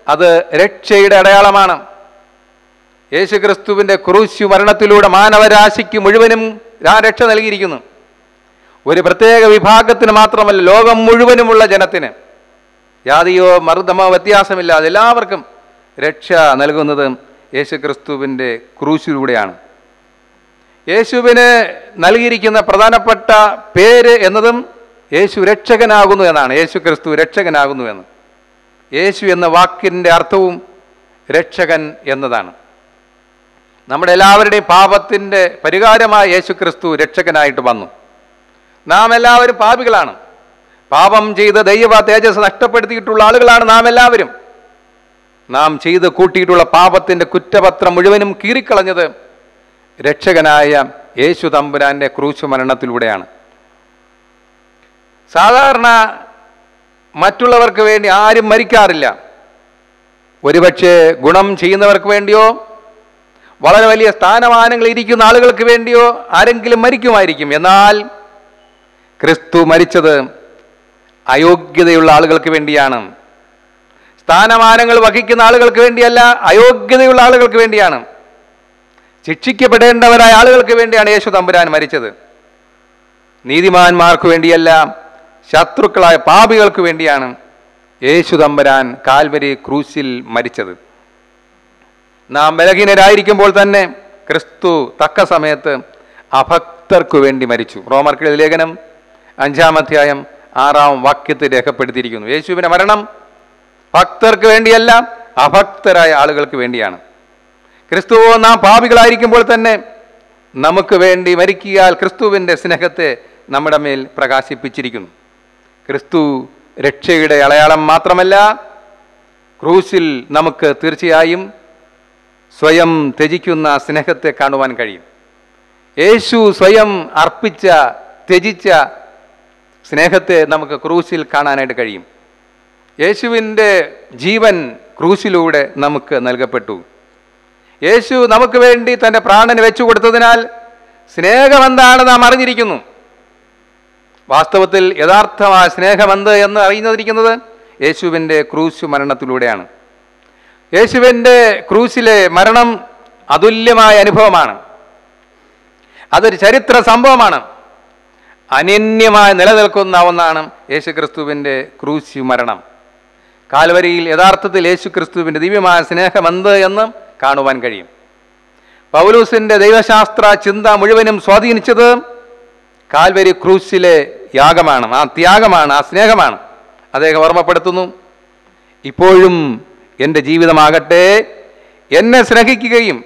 അത് രക്ഷയുടെ അടയാളമാണ് യേശുക്രിസ്തുവിൻ്റെ ക്രൂശു മരണത്തിലൂടെ മാനവരാശിക്ക് മുഴുവനും ആ രക്ഷ നൽകിയിരിക്കുന്നു ഒരു പ്രത്യേക വിഭാഗത്തിന് മാത്രമല്ല ലോകം മുഴുവനുമുള്ള ജനത്തിന് ജാതിയോ മർദ്ദമോ വ്യത്യാസമില്ലാതെ എല്ലാവർക്കും രക്ഷ നൽകുന്നത് യേശുക്രിസ്തുവിൻ്റെ ക്രൂശിലൂടെയാണ് യേശുവിന് നൽകിയിരിക്കുന്ന പ്രധാനപ്പെട്ട പേര് എന്നതും യേശു രക്ഷകനാകുന്നു എന്നാണ് യേശു ക്രിസ്തു രക്ഷകനാകുന്നു എന്ന് യേശു എന്ന വാക്കിൻ്റെ അർത്ഥവും രക്ഷകൻ എന്നതാണ് നമ്മുടെ എല്ലാവരുടെയും പാപത്തിൻ്റെ പരിഹാരമായ യേശു ക്രിസ്തു രക്ഷകനായിട്ട് വന്നു നാം എല്ലാവരും പാപികളാണ് പാപം ചെയ്ത് ദൈവ തേജസ് നഷ്ടപ്പെടുത്തിയിട്ടുള്ള ആളുകളാണ് നാം എല്ലാവരും നാം ചെയ്ത് കൂട്ടിയിട്ടുള്ള പാപത്തിൻ്റെ കുറ്റപത്രം മുഴുവനും കീറിക്കളഞ്ഞത് രക്ഷകനായ യേശു തമ്പുരാന്റെ ക്രൂശു മരണത്തിലൂടെയാണ് സാധാരണ മറ്റുള്ളവർക്ക് വേണ്ടി ആരും മരിക്കാറില്ല ഒരുപക്ഷെ ഗുണം ചെയ്യുന്നവർക്ക് വേണ്ടിയോ വളരെ വലിയ സ്ഥാനമാനങ്ങൾ ഇരിക്കുന്ന ആളുകൾക്ക് വേണ്ടിയോ ആരെങ്കിലും മരിക്കുമായിരിക്കും എന്നാൽ ക്രിസ്തു മരിച്ചത് അയോഗ്യതയുള്ള ആളുകൾക്ക് വേണ്ടിയാണ് സ്ഥാനമാനങ്ങൾ വഹിക്കുന്ന ആളുകൾക്ക് വേണ്ടിയല്ല അയോഗ്യതയുള്ള ആളുകൾക്ക് വേണ്ടിയാണ് ശിക്ഷിക്കപ്പെടേണ്ടവരായ ആളുകൾക്ക് വേണ്ടിയാണ് യേശു തമ്പുരാൻ മരിച്ചത് നീതിമാന്മാർക്ക് വേണ്ടിയല്ല ശത്രുക്കളായ പാപികൾക്ക് വേണ്ടിയാണ് യേശു തമ്പുരാൻ കാൽവരി ക്രൂശിൽ മരിച്ചത് നാം ബലഹീനരായിരിക്കുമ്പോൾ തന്നെ ക്രിസ്തു തക്ക സമയത്ത് അഭക്തർക്കു വേണ്ടി മരിച്ചു റോമർക്കിലെ ലേഖനം അഞ്ചാം അധ്യായം ആറാം വാക്യത്തിൽ രേഖപ്പെടുത്തിയിരിക്കുന്നു യേശുവിന്റെ മരണം ഭക്തർക്ക് വേണ്ടിയല്ല അഭക്തരായ ആളുകൾക്ക് വേണ്ടിയാണ് ക്രിസ്തുവോ നാം പാപികളായിരിക്കുമ്പോൾ തന്നെ നമുക്ക് വേണ്ടി മരിക്കിയാൽ ക്രിസ്തുവിൻ്റെ സ്നേഹത്തെ നമ്മുടെ മേൽ പ്രകാശിപ്പിച്ചിരിക്കുന്നു ക്രിസ്തു രക്ഷയുടെ അടയാളം മാത്രമല്ല ക്രൂശിൽ നമുക്ക് തീർച്ചയായും സ്വയം ത്യജിക്കുന്ന സ്നേഹത്തെ കാണുവാൻ കഴിയും യേശു സ്വയം അർപ്പിച്ച ത്യജിച്ച സ്നേഹത്തെ നമുക്ക് ക്രൂശിൽ കാണാനായിട്ട് കഴിയും യേശുവിൻ്റെ ജീവൻ ക്രൂശിലൂടെ നമുക്ക് നൽകപ്പെട്ടു യേശു നമുക്ക് വേണ്ടി തൻ്റെ പ്രാണന് വെച്ചു കൊടുത്തതിനാൽ സ്നേഹമെന്താണ് നാം അറിഞ്ഞിരിക്കുന്നു വാസ്തവത്തിൽ യഥാർത്ഥമായ സ്നേഹമെന്ത് എന്ന് അറിയുന്നതിരിക്കുന്നത് യേശുവിൻ്റെ ക്രൂശു മരണത്തിലൂടെയാണ് യേശുവിൻ്റെ ക്രൂശിലെ മരണം അതുല്യമായ അനുഭവമാണ് അതൊരു ചരിത്ര സംഭവമാണ് അനന്യമായി നിലനിൽക്കുന്ന ഒന്നാണ് യേശുക്രിസ്തുവിൻ്റെ ക്രൂശു മരണം കാൽവരിയിൽ യഥാർത്ഥത്തിൽ യേശുക്രിസ്തുവിൻ്റെ ദിവ്യമായ സ്നേഹമെന്ത് എന്ന് കാണുവാൻ കഴിയും പൗലൂസിൻ്റെ ദൈവശാസ്ത്ര ചിന്ത മുഴുവനും സ്വാധീനിച്ചത് കാൽവരി ക്രൂശിലെ യാഗമാണ് ആ ത്യാഗമാണ് ആ സ്നേഹമാണ് അദ്ദേഹം ഓർമ്മപ്പെടുത്തുന്നു ഇപ്പോഴും എൻ്റെ ജീവിതമാകട്ടെ എന്നെ സ്നേഹിക്കുകയും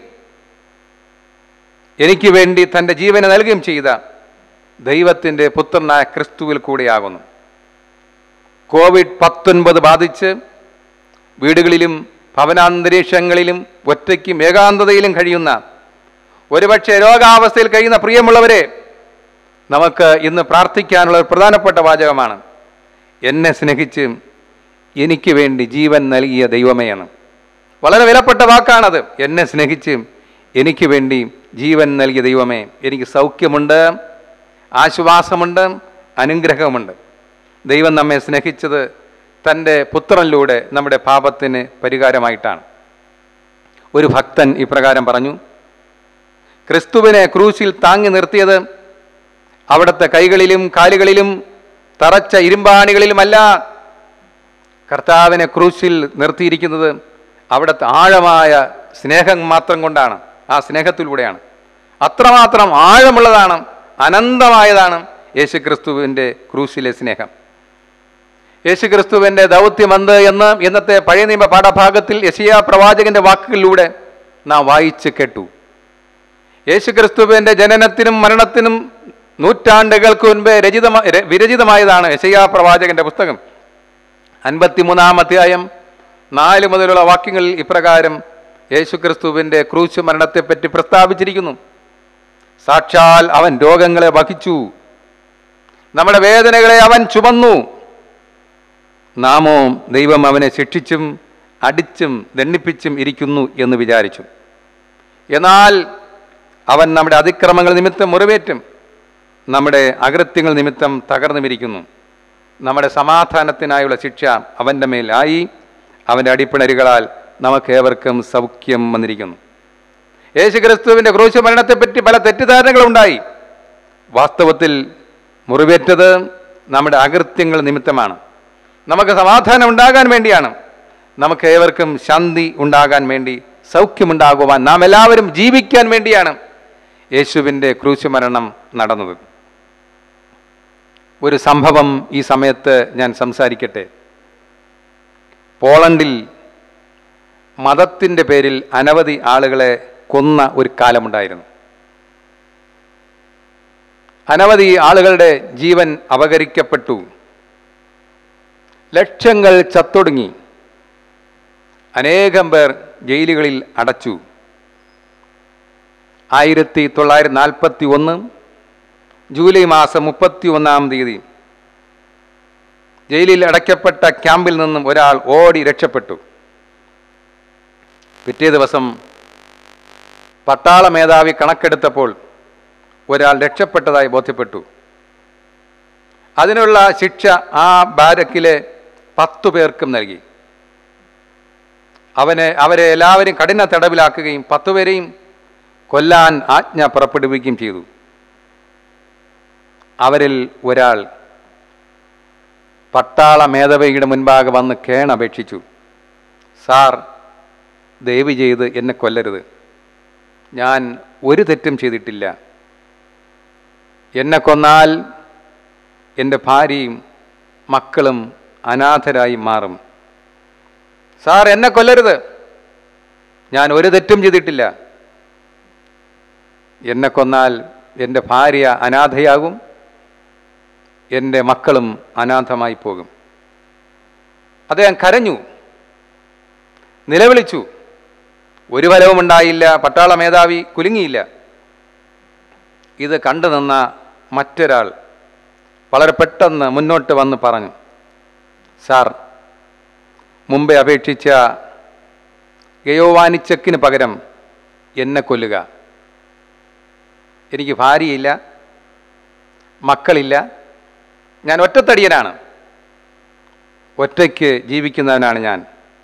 എനിക്ക് വേണ്ടി തൻ്റെ ജീവനെ നൽകുകയും ചെയ്ത ദൈവത്തിൻ്റെ പുത്രനായ ക്രിസ്തുവിൽ കൂടെയാകുന്നു കോവിഡ് പത്തൊൻപത് ബാധിച്ച് വീടുകളിലും ഭവനാന്തരീക്ഷങ്ങളിലും ഒറ്റയ്ക്കും ഏകാന്തതയിലും കഴിയുന്ന ഒരുപക്ഷെ രോഗാവസ്ഥയിൽ കഴിയുന്ന പ്രിയമുള്ളവരെ നമുക്ക് ഇന്ന് പ്രാർത്ഥിക്കാനുള്ള ഒരു പ്രധാനപ്പെട്ട വാചകമാണ് എന്നെ സ്നേഹിച്ച് എനിക്ക് വേണ്ടി ജീവൻ നൽകിയ ദൈവമേയാണ് വളരെ വിലപ്പെട്ട വാക്കാണത് എന്നെ സ്നേഹിച്ച് എനിക്ക് വേണ്ടി ജീവൻ നൽകിയ ദൈവമേ എനിക്ക് സൗഖ്യമുണ്ട് ആശ്വാസമുണ്ട് അനുഗ്രഹമുണ്ട് ദൈവം നമ്മെ സ്നേഹിച്ചത് തൻ്റെ പുത്രനിലൂടെ നമ്മുടെ പാപത്തിന് പരിഹാരമായിട്ടാണ് ഒരു ഭക്തൻ ഇപ്രകാരം പറഞ്ഞു ക്രിസ്തുവിനെ ക്രൂശിൽ താങ്ങി നിർത്തിയത് അവിടുത്തെ കൈകളിലും കാലുകളിലും തറച്ച ഇരുമ്പാണികളിലുമല്ല കർത്താവിനെ ക്രൂശിൽ നിർത്തിയിരിക്കുന്നത് അവിടുത്തെ ആഴമായ സ്നേഹം മാത്രം കൊണ്ടാണ് ആ സ്നേഹത്തിലൂടെയാണ് അത്രമാത്രം ആഴമുള്ളതാണ് അനന്തമായതാണ് യേശുക്രിസ്തുവിൻ്റെ ക്രൂശിലെ സ്നേഹം യേശുക്രിസ്തുവിൻ്റെ ദൗത്യമെന്ത് എന്ന് ഇന്നത്തെ പഴയ നിയമ പാഠഭാഗത്തിൽ യശിയ പ്രവാചകന്റെ വാക്കുകളിലൂടെ നാം വായിച്ച് കേട്ടു യേശുക്രിസ്തുവിൻ്റെ ജനനത്തിനും മരണത്തിനും നൂറ്റാണ്ടുകൾക്ക് മുൻപേ രചിതമ ര- വിരചിതമായതാണ് യശയ്യ പ്രവാചകന്റെ പുസ്തകം അൻപത്തിമൂന്നാം അധ്യായം നാല് മുതലുള്ള വാക്യങ്ങളിൽ ഇപ്രകാരം യേശുക്രിസ്തുവിൻ്റെ ക്രൂശ് മരണത്തെപ്പറ്റി പ്രസ്താവിച്ചിരിക്കുന്നു സാക്ഷാൽ അവൻ രോഗങ്ങളെ വഹിച്ചു നമ്മുടെ വേദനകളെ അവൻ ചുമന്നു നാമോ ദൈവം അവനെ ശിക്ഷിച്ചും അടിച്ചും ദണ്ഡിപ്പിച്ചും ഇരിക്കുന്നു എന്ന് വിചാരിച്ചു എന്നാൽ അവൻ നമ്മുടെ അതിക്രമങ്ങൾ നിമിത്തം മുറിവേറ്റും നമ്മുടെ അകൃത്യങ്ങൾ നിമിത്തം തകർന്നുമിരിക്കുന്നു നമ്മുടെ സമാധാനത്തിനായുള്ള ശിക്ഷ അവൻ്റെ മേലായി അവൻ്റെ അടിപ്പിണരുകളാൽ നമുക്കേവർക്കും സൗഖ്യം വന്നിരിക്കുന്നു യേശു ക്രിസ്തുവിൻ്റെ ക്രൂശ് മരണത്തെപ്പറ്റി പല തെറ്റിദ്ധാരണകളുണ്ടായി വാസ്തവത്തിൽ മുറിവേറ്റത് നമ്മുടെ അകൃത്യങ്ങൾ നിമിത്തമാണ് നമുക്ക് സമാധാനം ഉണ്ടാകാൻ വേണ്ടിയാണ് നമുക്ക് ഏവർക്കും ശാന്തി ഉണ്ടാകാൻ വേണ്ടി സൗഖ്യമുണ്ടാകുവാൻ നാം എല്ലാവരും ജീവിക്കാൻ വേണ്ടിയാണ് യേശുവിൻ്റെ ക്രൂശ് മരണം നടന്നത് ഒരു സംഭവം ഈ സമയത്ത് ഞാൻ സംസാരിക്കട്ടെ പോളണ്ടിൽ മതത്തിൻ്റെ പേരിൽ അനവധി ആളുകളെ കൊന്ന ഒരു കാലമുണ്ടായിരുന്നു അനവധി ആളുകളുടെ ജീവൻ അപകരിക്കപ്പെട്ടു ലക്ഷങ്ങൾ ചത്തൊടുങ്ങി അനേകം പേർ ജയിലുകളിൽ അടച്ചു ആയിരത്തി തൊള്ളായിരത്തി നാൽപ്പത്തി ഒന്ന് ജൂലൈ മാസം മുപ്പത്തി ഒന്നാം തീയതി ജയിലിൽ അടയ്ക്കപ്പെട്ട ക്യാമ്പിൽ നിന്നും ഒരാൾ ഓടി രക്ഷപ്പെട്ടു പിറ്റേ ദിവസം പട്ടാള മേധാവി കണക്കെടുത്തപ്പോൾ ഒരാൾ രക്ഷപ്പെട്ടതായി ബോധ്യപ്പെട്ടു അതിനുള്ള ശിക്ഷ ആ ബാരക്കിലെ പത്തു പേർക്കും നൽകി അവനെ അവരെ എല്ലാവരും കഠിന തടവിലാക്കുകയും പത്തുപേരെയും കൊല്ലാൻ ആജ്ഞ പുറപ്പെടുവിക്കുകയും ചെയ്തു അവരിൽ ഒരാൾ പട്ടാള മേധാവിയുടെ മുൻപാകെ വന്ന് കേണപേക്ഷിച്ചു സാർ ദയവ് ചെയ്ത് എന്നെ കൊല്ലരുത് ഞാൻ ഒരു തെറ്റും ചെയ്തിട്ടില്ല എന്നെ കൊന്നാൽ എൻ്റെ ഭാര്യയും മക്കളും അനാഥരായി മാറും സാർ എന്നെ കൊല്ലരുത് ഞാൻ ഒരു തെറ്റും ചെയ്തിട്ടില്ല എന്നെ കൊന്നാൽ എൻ്റെ ഭാര്യ അനാഥയാകും എൻ്റെ മക്കളും അനാഥമായി പോകും അദ്ദേഹം കരഞ്ഞു നിലവിളിച്ചു ഒരു ഫലവും ഉണ്ടായില്ല പട്ടാള മേധാവി കുലുങ്ങിയില്ല ഇത് കണ്ടു നിന്ന മറ്റൊരാൾ വളരെ പെട്ടെന്ന് മുന്നോട്ട് വന്ന് പറഞ്ഞു സാർ മുമ്പേ അപേക്ഷിച്ച ഗയോവാനി ചെക്കിന് പകരം എന്നെ കൊല്ലുക എനിക്ക് ഭാര്യയില്ല മക്കളില്ല ഞാൻ ഒറ്റത്തടിയനാണ് ഒറ്റയ്ക്ക് ജീവിക്കുന്നവനാണ് ഞാൻ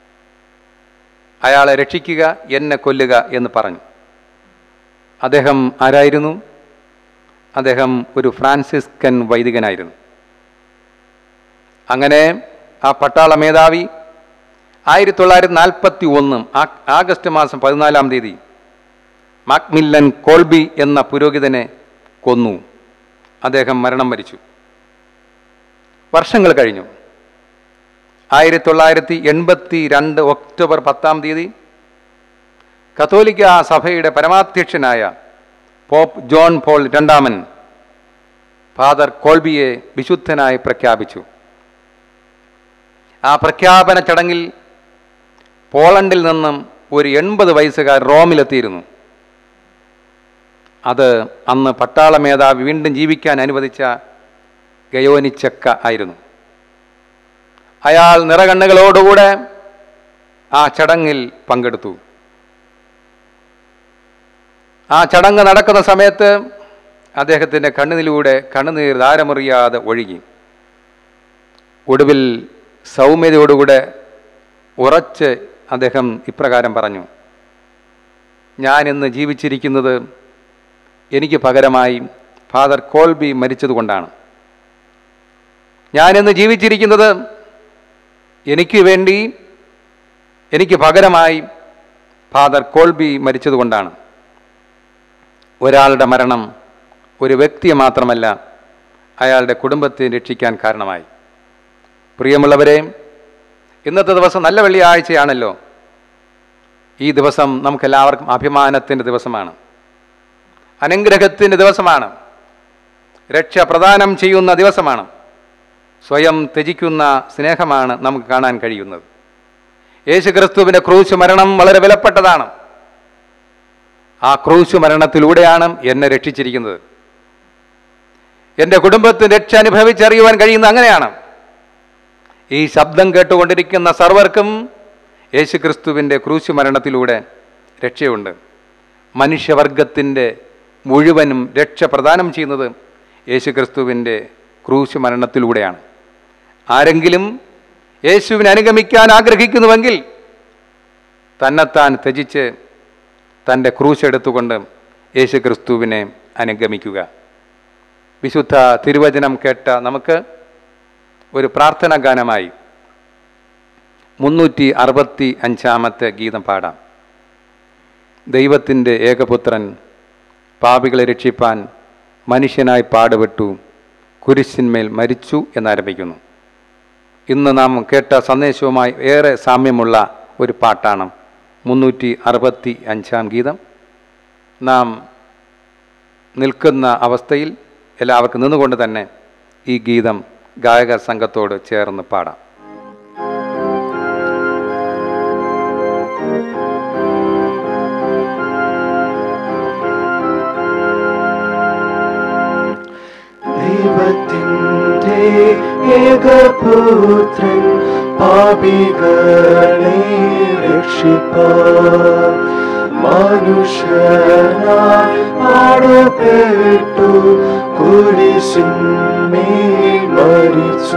അയാളെ രക്ഷിക്കുക എന്നെ കൊല്ലുക എന്ന് പറഞ്ഞു അദ്ദേഹം ആരായിരുന്നു അദ്ദേഹം ഒരു ഫ്രാൻസിസ്കൻ വൈദികനായിരുന്നു അങ്ങനെ ആ പട്ടാള മേധാവി ആയിരത്തി തൊള്ളായിരത്തി നാൽപ്പത്തി ഒന്ന് ആഗസ്റ്റ് മാസം പതിനാലാം തീയതി മാക്മില്ലൻ കോൾബി എന്ന പുരോഹിതനെ കൊന്നു അദ്ദേഹം മരണം വരിച്ചു വർഷങ്ങൾ കഴിഞ്ഞു ആയിരത്തി തൊള്ളായിരത്തി എൺപത്തി രണ്ട് ഒക്ടോബർ പത്താം തീയതി കത്തോലിക്ക സഭയുടെ പരമാധ്യക്ഷനായ പോപ്പ് ജോൺ പോൾ രണ്ടാമൻ ഫാദർ കോൾബിയെ വിശുദ്ധനായി പ്രഖ്യാപിച്ചു ആ പ്രഖ്യാപന ചടങ്ങിൽ പോളണ്ടിൽ നിന്നും ഒരു എൺപത് വയസ്സുകാർ റോമിലെത്തിയിരുന്നു അത് അന്ന് പട്ടാള മേധാവി വീണ്ടും ജീവിക്കാൻ അനുവദിച്ച ഗയോനിച്ചക്ക ആയിരുന്നു അയാൾ നിറകണ്ണുകളോടുകൂടെ ആ ചടങ്ങിൽ പങ്കെടുത്തു ആ ചടങ്ങ് നടക്കുന്ന സമയത്ത് അദ്ദേഹത്തിൻ്റെ കണ്ണുനിലൂടെ കണ്ണുനീർ ധാരമറിയാതെ ഒഴുകി ഒടുവിൽ സൗമ്യതയോടുകൂടെ ഉറച്ച് അദ്ദേഹം ഇപ്രകാരം പറഞ്ഞു ഞാൻ ഇന്ന് ജീവിച്ചിരിക്കുന്നത് എനിക്ക് പകരമായി ഫാദർ കോൾബി മരിച്ചതുകൊണ്ടാണ് ഞാനിന്ന് ജീവിച്ചിരിക്കുന്നത് എനിക്ക് വേണ്ടി എനിക്ക് പകരമായി ഫാദർ കോൾബി മരിച്ചതുകൊണ്ടാണ് ഒരാളുടെ മരണം ഒരു വ്യക്തിയെ മാത്രമല്ല അയാളുടെ കുടുംബത്തെ രക്ഷിക്കാൻ കാരണമായി പ്രിയമുള്ളവരെ ഇന്നത്തെ ദിവസം നല്ല വെള്ളിയാഴ്ചയാണല്ലോ ഈ ദിവസം നമുക്കെല്ലാവർക്കും അഭിമാനത്തിൻ്റെ ദിവസമാണ് അനുഗ്രഹത്തിൻ്റെ ദിവസമാണ് രക്ഷ പ്രദാനം ചെയ്യുന്ന ദിവസമാണ് സ്വയം ത്യജിക്കുന്ന സ്നേഹമാണ് നമുക്ക് കാണാൻ കഴിയുന്നത് യേശു ക്രിസ്തുവിൻ്റെ ക്രൂശ് മരണം വളരെ വിലപ്പെട്ടതാണ് ആ ക്രൂശ് മരണത്തിലൂടെയാണ് എന്നെ രക്ഷിച്ചിരിക്കുന്നത് എൻ്റെ കുടുംബത്തിന് രക്ഷ അനുഭവിച്ചറിയുവാൻ കഴിയുന്ന അങ്ങനെയാണ് ഈ ശബ്ദം കേട്ടുകൊണ്ടിരിക്കുന്ന സർവർക്കും യേശു ക്രിസ്തുവിൻ്റെ ക്രൂശ് മരണത്തിലൂടെ രക്ഷയുണ്ട് മനുഷ്യവർഗത്തിൻ്റെ മുഴുവനും രക്ഷ പ്രദാനം ചെയ്യുന്നത് യേശു ക്രിസ്തുവിൻ്റെ ക്രൂശ് മരണത്തിലൂടെയാണ് ആരെങ്കിലും യേശുവിനെ അനുഗമിക്കാൻ ആഗ്രഹിക്കുന്നുവെങ്കിൽ തന്നെത്താൻ ത്യജിച്ച് തൻ്റെ ക്രൂശ് എടുത്തുകൊണ്ട് യേശു ക്രിസ്തുവിനെ അനുഗമിക്കുക വിശുദ്ധ തിരുവചനം കേട്ട നമുക്ക് ഒരു പ്രാർത്ഥനാ ഗാനമായി മുന്നൂറ്റി അറുപത്തി അഞ്ചാമത്തെ ഗീതം പാടാം ദൈവത്തിൻ്റെ ഏകപുത്രൻ പാപികളെ രക്ഷിപ്പാൻ മനുഷ്യനായി പാടുപെട്ടു കുരിശിന്മേൽ മരിച്ചു എന്നാരംഭിക്കുന്നു ഇന്ന് നാം കേട്ട സന്ദേശവുമായി ഏറെ സാമ്യമുള്ള ഒരു പാട്ടാണ് മുന്നൂറ്റി അറുപത്തി അഞ്ചാം ഗീതം നാം നിൽക്കുന്ന അവസ്ഥയിൽ എല്ലാവർക്കും നിന്നുകൊണ്ട് തന്നെ ഈ ഗീതം ഗായക സംഘത്തോട് ചേർന്ന് പാടാം ദൈവത്തിൻ്റെ ഏകപുത്രൻ പാപികളെ രക്ഷിപ്പാൻ മനുഷ്യനായി പാടപ്പെട്ടു കുരിശിന്മേൽ മരിച്ചു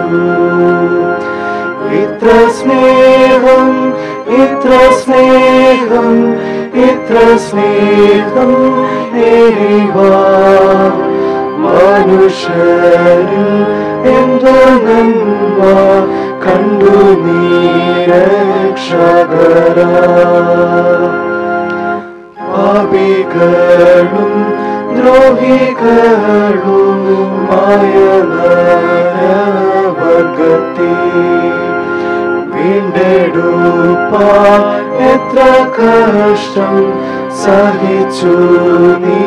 ഇത്ര സ്നേഹം ഇത്ര സ്നേഹം ഇത്ര സ്നേഹം എരിവാൻ മനുഷ്യരിൽ എന്തോ നന്മ കണ്ടു നീരക്ഷകര പാപികളും ദ്രോഹികളുമായ നരവർഗത്തെ വീണ്ടെടുപ്പാ എത്ര കഷ്ടം സഹിച്ചു നീ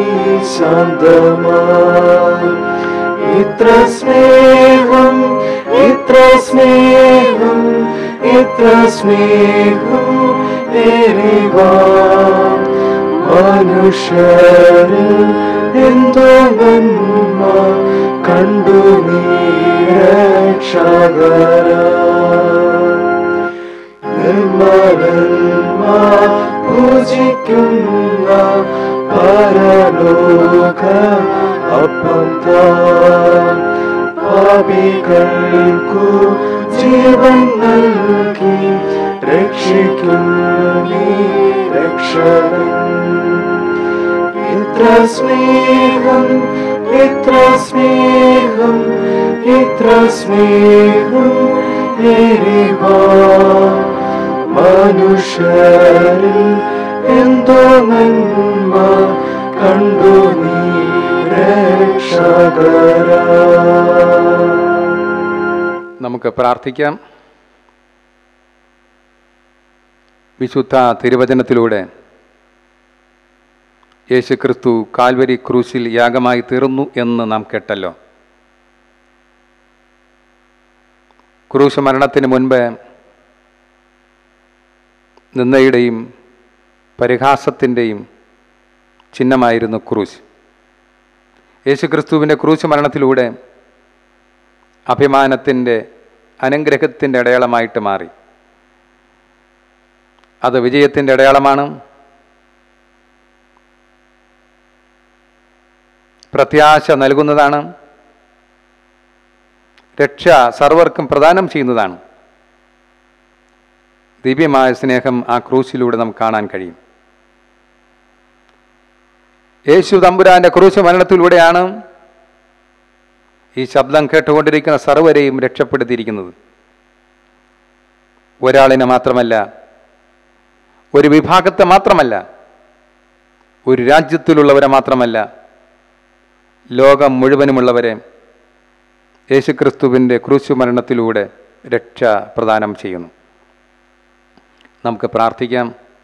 ശാന്തമായി ഇത്ര സ്നേഹം ഇത്ര സ്നേഹം ഇത്ര സ്നേഹം എരിവാൻ മനുഷ്യരിൽ എന്തോ നന്മ കണ്ടു നീ രക്ഷകര നിർമ്മലന്മാർ പൂജിക്കുന്ന പരലോക അപ്പം താൻ പാപികൾക്കു ജീവൻ നൽകി രക്ഷിക്കും നീ രക്ഷകൻ ഇത്ര സ്നേഹം ഇത്ര സ്നേഹം ഇത്ര സ്നേഹം എരിവാ മനുഷ്യരിൽ എന്തോ നന്മ കണ്ടു നീ രക്ഷകര നമുക്ക് പ്രാർത്ഥിക്കാം വിശുദ്ധ തിരുവചനത്തിലൂടെ യേശുക്രിസ്തു കാൽവരി ക്രൂശിൽ യാഗമായി തീർന്നു എന്ന് നാം കേട്ടല്ലോ ക്രൂശ് മരണത്തിന് മുൻപ് നിന്നയുടെയും പരിഹാസത്തിൻ്റെയും ചിഹ്നമായിരുന്നു ക്രൂശ് യേശുക്രിസ്തുവിൻ്റെ ക്രൂശ് മരണത്തിലൂടെ അഭിമാനത്തിൻ്റെ അനുഗ്രഹത്തിൻ്റെ അടയാളമായിട്ട് മാറി അത് വിജയത്തിൻ്റെ അടയാളമാണ് പ്രത്യാശ നൽകുന്നതാണ് രക്ഷ സർവർക്കും പ്രദാനം ചെയ്യുന്നതാണ് ദിവ്യമായ സ്നേഹം ആ ക്രൂശിലൂടെ നമുക്ക് കാണാൻ കഴിയും യേശു തമ്പുരാന്റെ ക്രൂശ് മരണത്തിലൂടെയാണ് ഈ ശബ്ദം കേട്ടുകൊണ്ടിരിക്കുന്ന സർവരെയും രക്ഷപ്പെടുത്തിയിരിക്കുന്നത് ഒരാളിനെ മാത്രമല്ല ഒരു വിഭാഗത്തെ മാത്രമല്ല ഒരു രാജ്യത്തിലുള്ളവരെ മാത്രമല്ല ലോകം മുഴുവനുമുള്ളവരെ യേശുക്രിസ്തുവിൻ്റെ ക്രൂശു മരണത്തിലൂടെ രക്ഷ പ്രദാനം ചെയ്യുന്നു നമുക്ക് പ്രാർത്ഥിക്കാം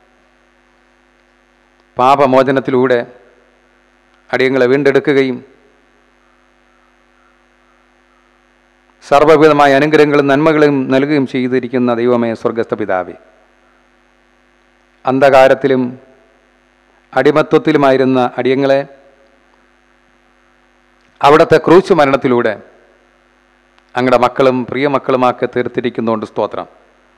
പാപമോചനത്തിലൂടെ അടിയങ്ങളെ വീണ്ടെടുക്കുകയും സർവ്വവിധമായ അനുഗ്രഹങ്ങളും നന്മകളും നൽകുകയും ചെയ്തിരിക്കുന്ന ദൈവമേ സ്വർഗസ്ഥ പിതാവേ അന്ധകാരത്തിലും അടിമത്വത്തിലുമായിരുന്ന അടിയങ്ങളെ അവിടുത്തെ ക്രൂശ് മരണത്തിലൂടെ അങ്ങയുടെ മക്കളും പ്രിയ മക്കളുമാക്കി തീർത്തിരിക്കുന്നുണ്ട് സ്തോത്രം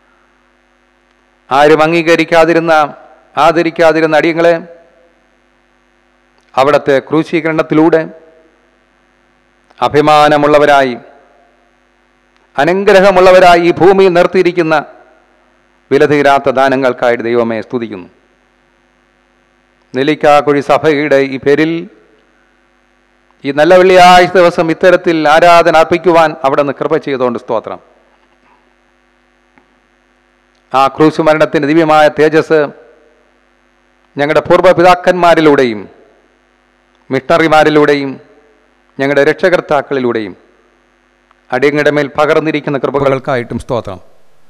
ആരും അംഗീകരിക്കാതിരുന്ന ആദരിക്കാതിരുന്ന അടിയങ്ങളെ അവിടുത്തെ ക്രൂശീകരണത്തിലൂടെ അഭിമാനമുള്ളവരായി അനുഗ്രഹമുള്ളവരായി ഈ ഭൂമിയിൽ നിർത്തിയിരിക്കുന്ന വിലതീരാത്ത ദാനങ്ങൾക്കായിട്ട് ദൈവമേ സ്തുതിക്കുന്നു നെല്ലിക്കാക്കുഴി സഭയുടെ ഈ പേരിൽ ഈ നല്ല വെള്ളിയാഴ്ച ദിവസം ഇത്തരത്തിൽ ആരാധന അർപ്പിക്കുവാൻ അവിടെ നിന്ന് കൃപ ചെയ്തുകൊണ്ട് സ്തോത്രം ആ ക്രൂശ് മരണത്തിൻ്റെ ദിവ്യമായ തേജസ് ഞങ്ങളുടെ പൂർവ്വപിതാക്കന്മാരിലൂടെയും മിഷണറിമാരിലൂടെയും ഞങ്ങളുടെ രക്ഷകർത്താക്കളിലൂടെയും അടിയങ്ങളുടെ മേൽ പകർന്നിരിക്കുന്ന കൃപകൾക്കായിട്ടും സ്തോത്രം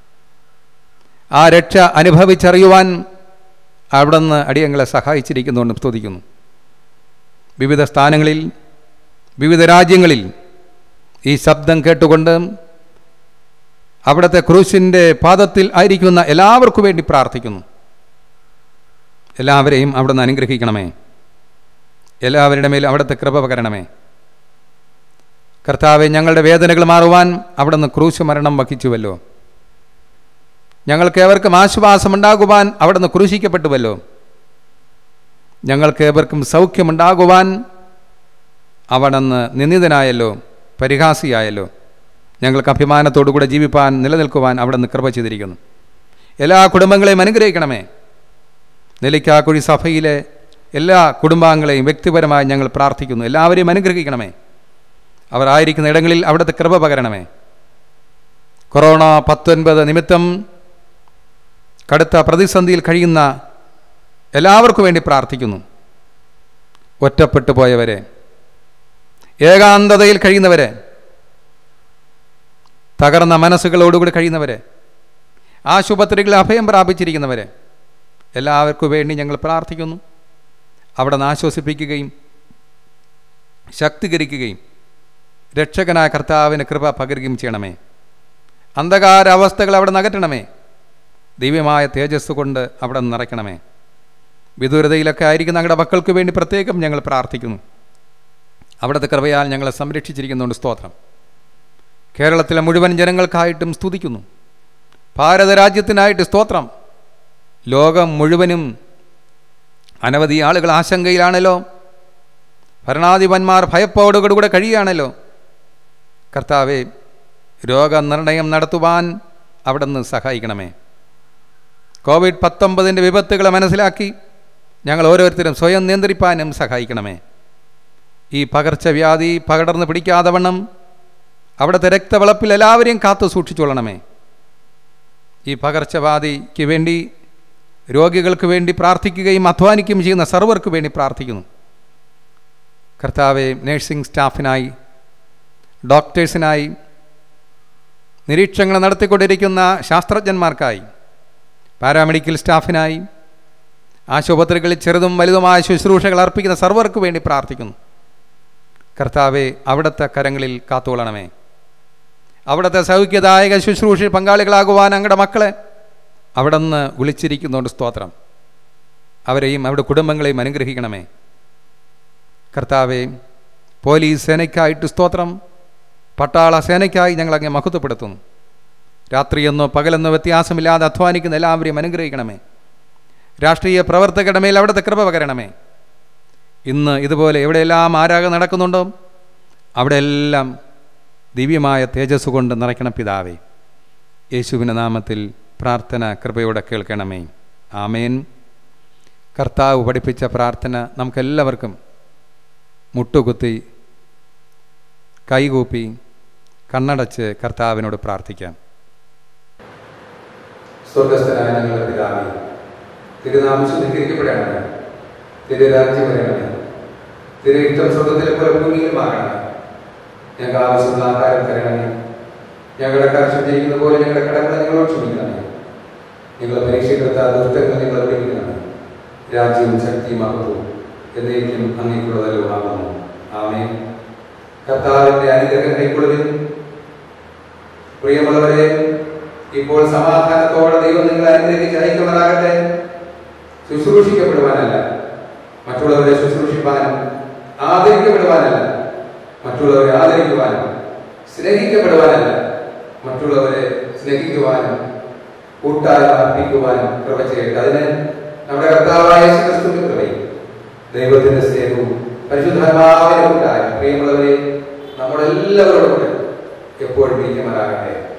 ആ രക്ഷ അനുഭവിച്ചറിയുവാൻ അവിടുന്ന് അടിയങ്ങളെ സഹായിച്ചിരിക്കുന്നുകൊണ്ടും സ്തുതിക്കുന്നു വിവിധ സ്ഥാനങ്ങളിൽ വിവിധ രാജ്യങ്ങളിൽ ഈ ശബ്ദം കേട്ടുകൊണ്ട് അവിടുത്തെ ക്രൂശിൻ്റെ പാദത്തിൽ ആയിരിക്കുന്ന എല്ലാവർക്കു വേണ്ടി പ്രാർത്ഥിക്കുന്നു എല്ലാവരെയും അവിടുന്ന് അനുഗ്രഹിക്കണമേ എല്ലാവരുടെ മേൽ അവിടുത്തെ കൃപ പകരണമേ കർത്താവെ ഞങ്ങളുടെ വേദനകൾ മാറുവാൻ അവിടുന്ന് ക്രൂശ് മരണം വഹിച്ചുവല്ലോ ഞങ്ങൾക്ക് ഏവർക്കും ആശ്വാസമുണ്ടാകുവാൻ അവിടുന്ന് ക്രൂശിക്കപ്പെട്ടുവല്ലോ ഞങ്ങൾക്ക് ഏവർക്കും സൗഖ്യമുണ്ടാകുവാൻ അവിടുന്ന് നിന്ദിതനായല്ലോ പരിഹാസിയായല്ലോ ഞങ്ങൾക്ക് അഭിമാനത്തോടുകൂടെ ജീവിപ്പാൻ നിലനിൽക്കുവാൻ അവിടുന്ന് കൃപ ചെയ്തിരിക്കുന്നു എല്ലാ കുടുംബങ്ങളെയും അനുഗ്രഹിക്കണമേ നെല്ലിക്കാക്കുഴി സഭയിലെ എല്ലാ കുടുംബാംഗങ്ങളെയും വ്യക്തിപരമായി ഞങ്ങൾ പ്രാർത്ഥിക്കുന്നു എല്ലാവരെയും അനുഗ്രഹിക്കണമേ അവർ ആയിരിക്കുന്ന ഇടങ്ങളിൽ അവിടുത്തെ കൃപ പകരണമേ കൊറോണ പത്തൊൻപത് നിമിത്തം കടുത്ത പ്രതിസന്ധിയിൽ കഴിയുന്ന എല്ലാവർക്കു വേണ്ടി പ്രാർത്ഥിക്കുന്നു ഒറ്റപ്പെട്ടു പോയവരെ ഏകാന്തതയിൽ കഴിയുന്നവരെ തകർന്ന മനസ്സുകളോടുകൂടി കഴിയുന്നവരെ ആശുപത്രികളിൽ അഭയം പ്രാപിച്ചിരിക്കുന്നവരെ എല്ലാവർക്കും വേണ്ടി ഞങ്ങൾ പ്രാർത്ഥിക്കുന്നു അവിടെ നിന്ന് ആശ്വസിപ്പിക്കുകയും ശക്തീകരിക്കുകയും രക്ഷകനായ കർത്താവിന് കൃപ പകരുകയും ചെയ്യണമേ അന്ധകാര അവസ്ഥകൾ അവിടെ നകറ്റണമേ ദിവ്യമായ തേജസ് കൊണ്ട് അവിടെ നിറയ്ക്കണമേ വിദൂരതയിലൊക്കെ ആയിരിക്കുന്ന ഞങ്ങളുടെ മക്കൾക്ക് വേണ്ടി പ്രത്യേകം ഞങ്ങൾ പ്രാർത്ഥിക്കുന്നു അവിടുത്തെ കൃപയാൽ ഞങ്ങളെ സംരക്ഷിച്ചിരിക്കുന്നുണ്ട് സ്തോത്രം കേരളത്തിലെ മുഴുവൻ ജനങ്ങൾക്കായിട്ടും സ്തുതിക്കുന്നു ഭാരതരാജ്യത്തിനായിട്ട് സ്തോത്രം ലോകം മുഴുവനും അനവധി ആളുകൾ ആശങ്കയിലാണല്ലോ ഭരണാധിപന്മാർ ഭയപ്പോടുകൂടെ കഴിയുകയാണല്ലോ കർത്താവെ രോഗനിർണയം നടത്തുവാൻ അവിടെ നിന്ന് സഹായിക്കണമേ കോവിഡ് പത്തൊമ്പതിൻ്റെ വിപത്തുകളെ മനസ്സിലാക്കി ഞങ്ങൾ ഓരോരുത്തരും സ്വയം നിയന്ത്രിപ്പാനും സഹായിക്കണമേ ഈ പകർച്ചവ്യാധി പകർന്ന് പിടിക്കാതെ വണ്ണം അവിടുത്തെ രക്തവളപ്പിൽ എല്ലാവരെയും കാത്തു സൂക്ഷിച്ചുകൊള്ളണമേ ഈ പകർച്ചവ്യാധിക്ക് വേണ്ടി രോഗികൾക്ക് വേണ്ടി പ്രാർത്ഥിക്കുകയും അധ്വാനിക്കുകയും ചെയ്യുന്ന സർവർക്ക് വേണ്ടി പ്രാർത്ഥിക്കുന്നു കർത്താവെ നേഴ്സിംഗ് സ്റ്റാഫിനായി ഡോക്ടേഴ്സിനായി നിരീക്ഷണങ്ങൾ നടത്തിക്കൊണ്ടിരിക്കുന്ന ശാസ്ത്രജ്ഞന്മാർക്കായി പാരാമെഡിക്കൽ സ്റ്റാഫിനായി ആശുപത്രികളിൽ ചെറുതും വലുതുമായ ശുശ്രൂഷകൾ അർപ്പിക്കുന്ന സർവർക്ക് വേണ്ടി പ്രാർത്ഥിക്കുന്നു കർത്താവെ അവിടുത്തെ കരങ്ങളിൽ കാത്തുകൊള്ളണമേ അവിടുത്തെ സൗഖ്യദായക ശുശ്രൂഷയിൽ പങ്കാളികളാകുവാൻ അങ്ങയുടെ മക്കളെ അവിടെ നിന്ന് വിളിച്ചിരിക്കുന്നുണ്ട് സ്തോത്രം അവരെയും അവരുടെ കുടുംബങ്ങളെയും അനുഗ്രഹിക്കണമേ കർത്താവെ പോലീസ് സേനയ്ക്കായിട്ട് സ്തോത്രം പട്ടാള സേനയ്ക്കായി ഞങ്ങൾ അങ്ങ് മഹത്വപ്പെടുത്തുന്നു രാത്രിയെന്നോ പകലെന്നോ വ്യത്യാസമില്ലാതെ അധ്വാനിക്കുന്ന എല്ലാവരെയും അനുഗ്രഹിക്കണമേ രാഷ്ട്രീയ പ്രവർത്തകരുടെ മേൽ അവിടുത്തെ കൃപ പകരണമേ ഇന്ന് ഇതുപോലെ എവിടെയെല്ലാം ആരാഗ നടക്കുന്നുണ്ടോ അവിടെയെല്ലാം ദിവ്യമായ തേജസ് കൊണ്ട് നിറയ്ക്കണം പിതാവേ യേശുവിൻ്റെ നാമത്തിൽ പ്രാർത്ഥന കൃപയോടെ കേൾക്കണമേ ആമേൻ കർത്താവ് പഠിപ്പിച്ച പ്രാർത്ഥന നമുക്കെല്ലാവർക്കും മുട്ടുകുത്തി കൈകൂപ്പി കണ്ണടച്ച് കർത്താവിനോട് പ്രാർത്ഥിക്കാം സ്വർഗസ്ഥനായ ഞങ്ങളുടെ പിതാവേ തിരുനാമം ശുദ്ധീകരിക്കപ്പെടണമേ തിരുരാജ്യം വരണമേ തിരു ഇഷ്ടം സ്വർഗത്തിലെ പോലെ ഭൂമിയിലുമാകണമേ ഞങ്ങൾക്ക് ആവശ്യമുള്ള ആഹാരം തരണമേ ഞങ്ങളുടെ കർഷം ചെയ്യുന്ന പോലെ ഞങ്ങളുടെ കടങ്ങളെ ഞങ്ങളോട് ക്ഷമിക്കണമേ ഞങ്ങളെ പരീക്ഷപ്പെടുത്ത ദുഷ്ടങ്ങൾ ഞങ്ങളെ പിടിക്കണമേ രാജ്യവും ശക്തിയും മഹത്വവും എന്നേക്കും അങ്ങേക്കുള്ളതല്ലോ ആകുന്നു ആമേ കർത്താവിന്റെ അനുഗ്രഹം കൈക്കൊള്ളുവിൻ പ്രിയമുള്ളവരെ ഇപ്പോൾ സമാധാനത്തോടെ ദൈവം നിങ്ങളെ അനുഗ്രഹിച്ച് അയക്കുന്നതാകട്ടെ ശുശ്രൂഷിക്കപ്പെടുവാനല്ല മറ്റുള്ളവരെ ശുശ്രൂഷിപ്പാനും ആദരിക്കപ്പെടുവാനല്ല മറ്റുള്ളവരെ ആദരിക്കുവാനും സ്നേഹിക്കപ്പെടുവാനല്ല മറ്റുള്ളവരെ സ്നേഹിക്കുവാനും കൂട്ടായ്മ അർപ്പിക്കുവാനും കൃപ ചെയ്യട്ടെ അതിന് നമ്മുടെ കർത്താവായ ക്രിസ്തുവിന്റെ കൃപയും ദൈവത്തിന്റെ സ്നേഹവും പരിശുദ്ധാത്മാവിന്റെ കൂട്ടായ പ്രിയമുള്ളവരെ നമ്മളെല്ലാവരോടും കൂടെ എപ്പോഴും ഇരിക്കുന്നവരാകട്ടെ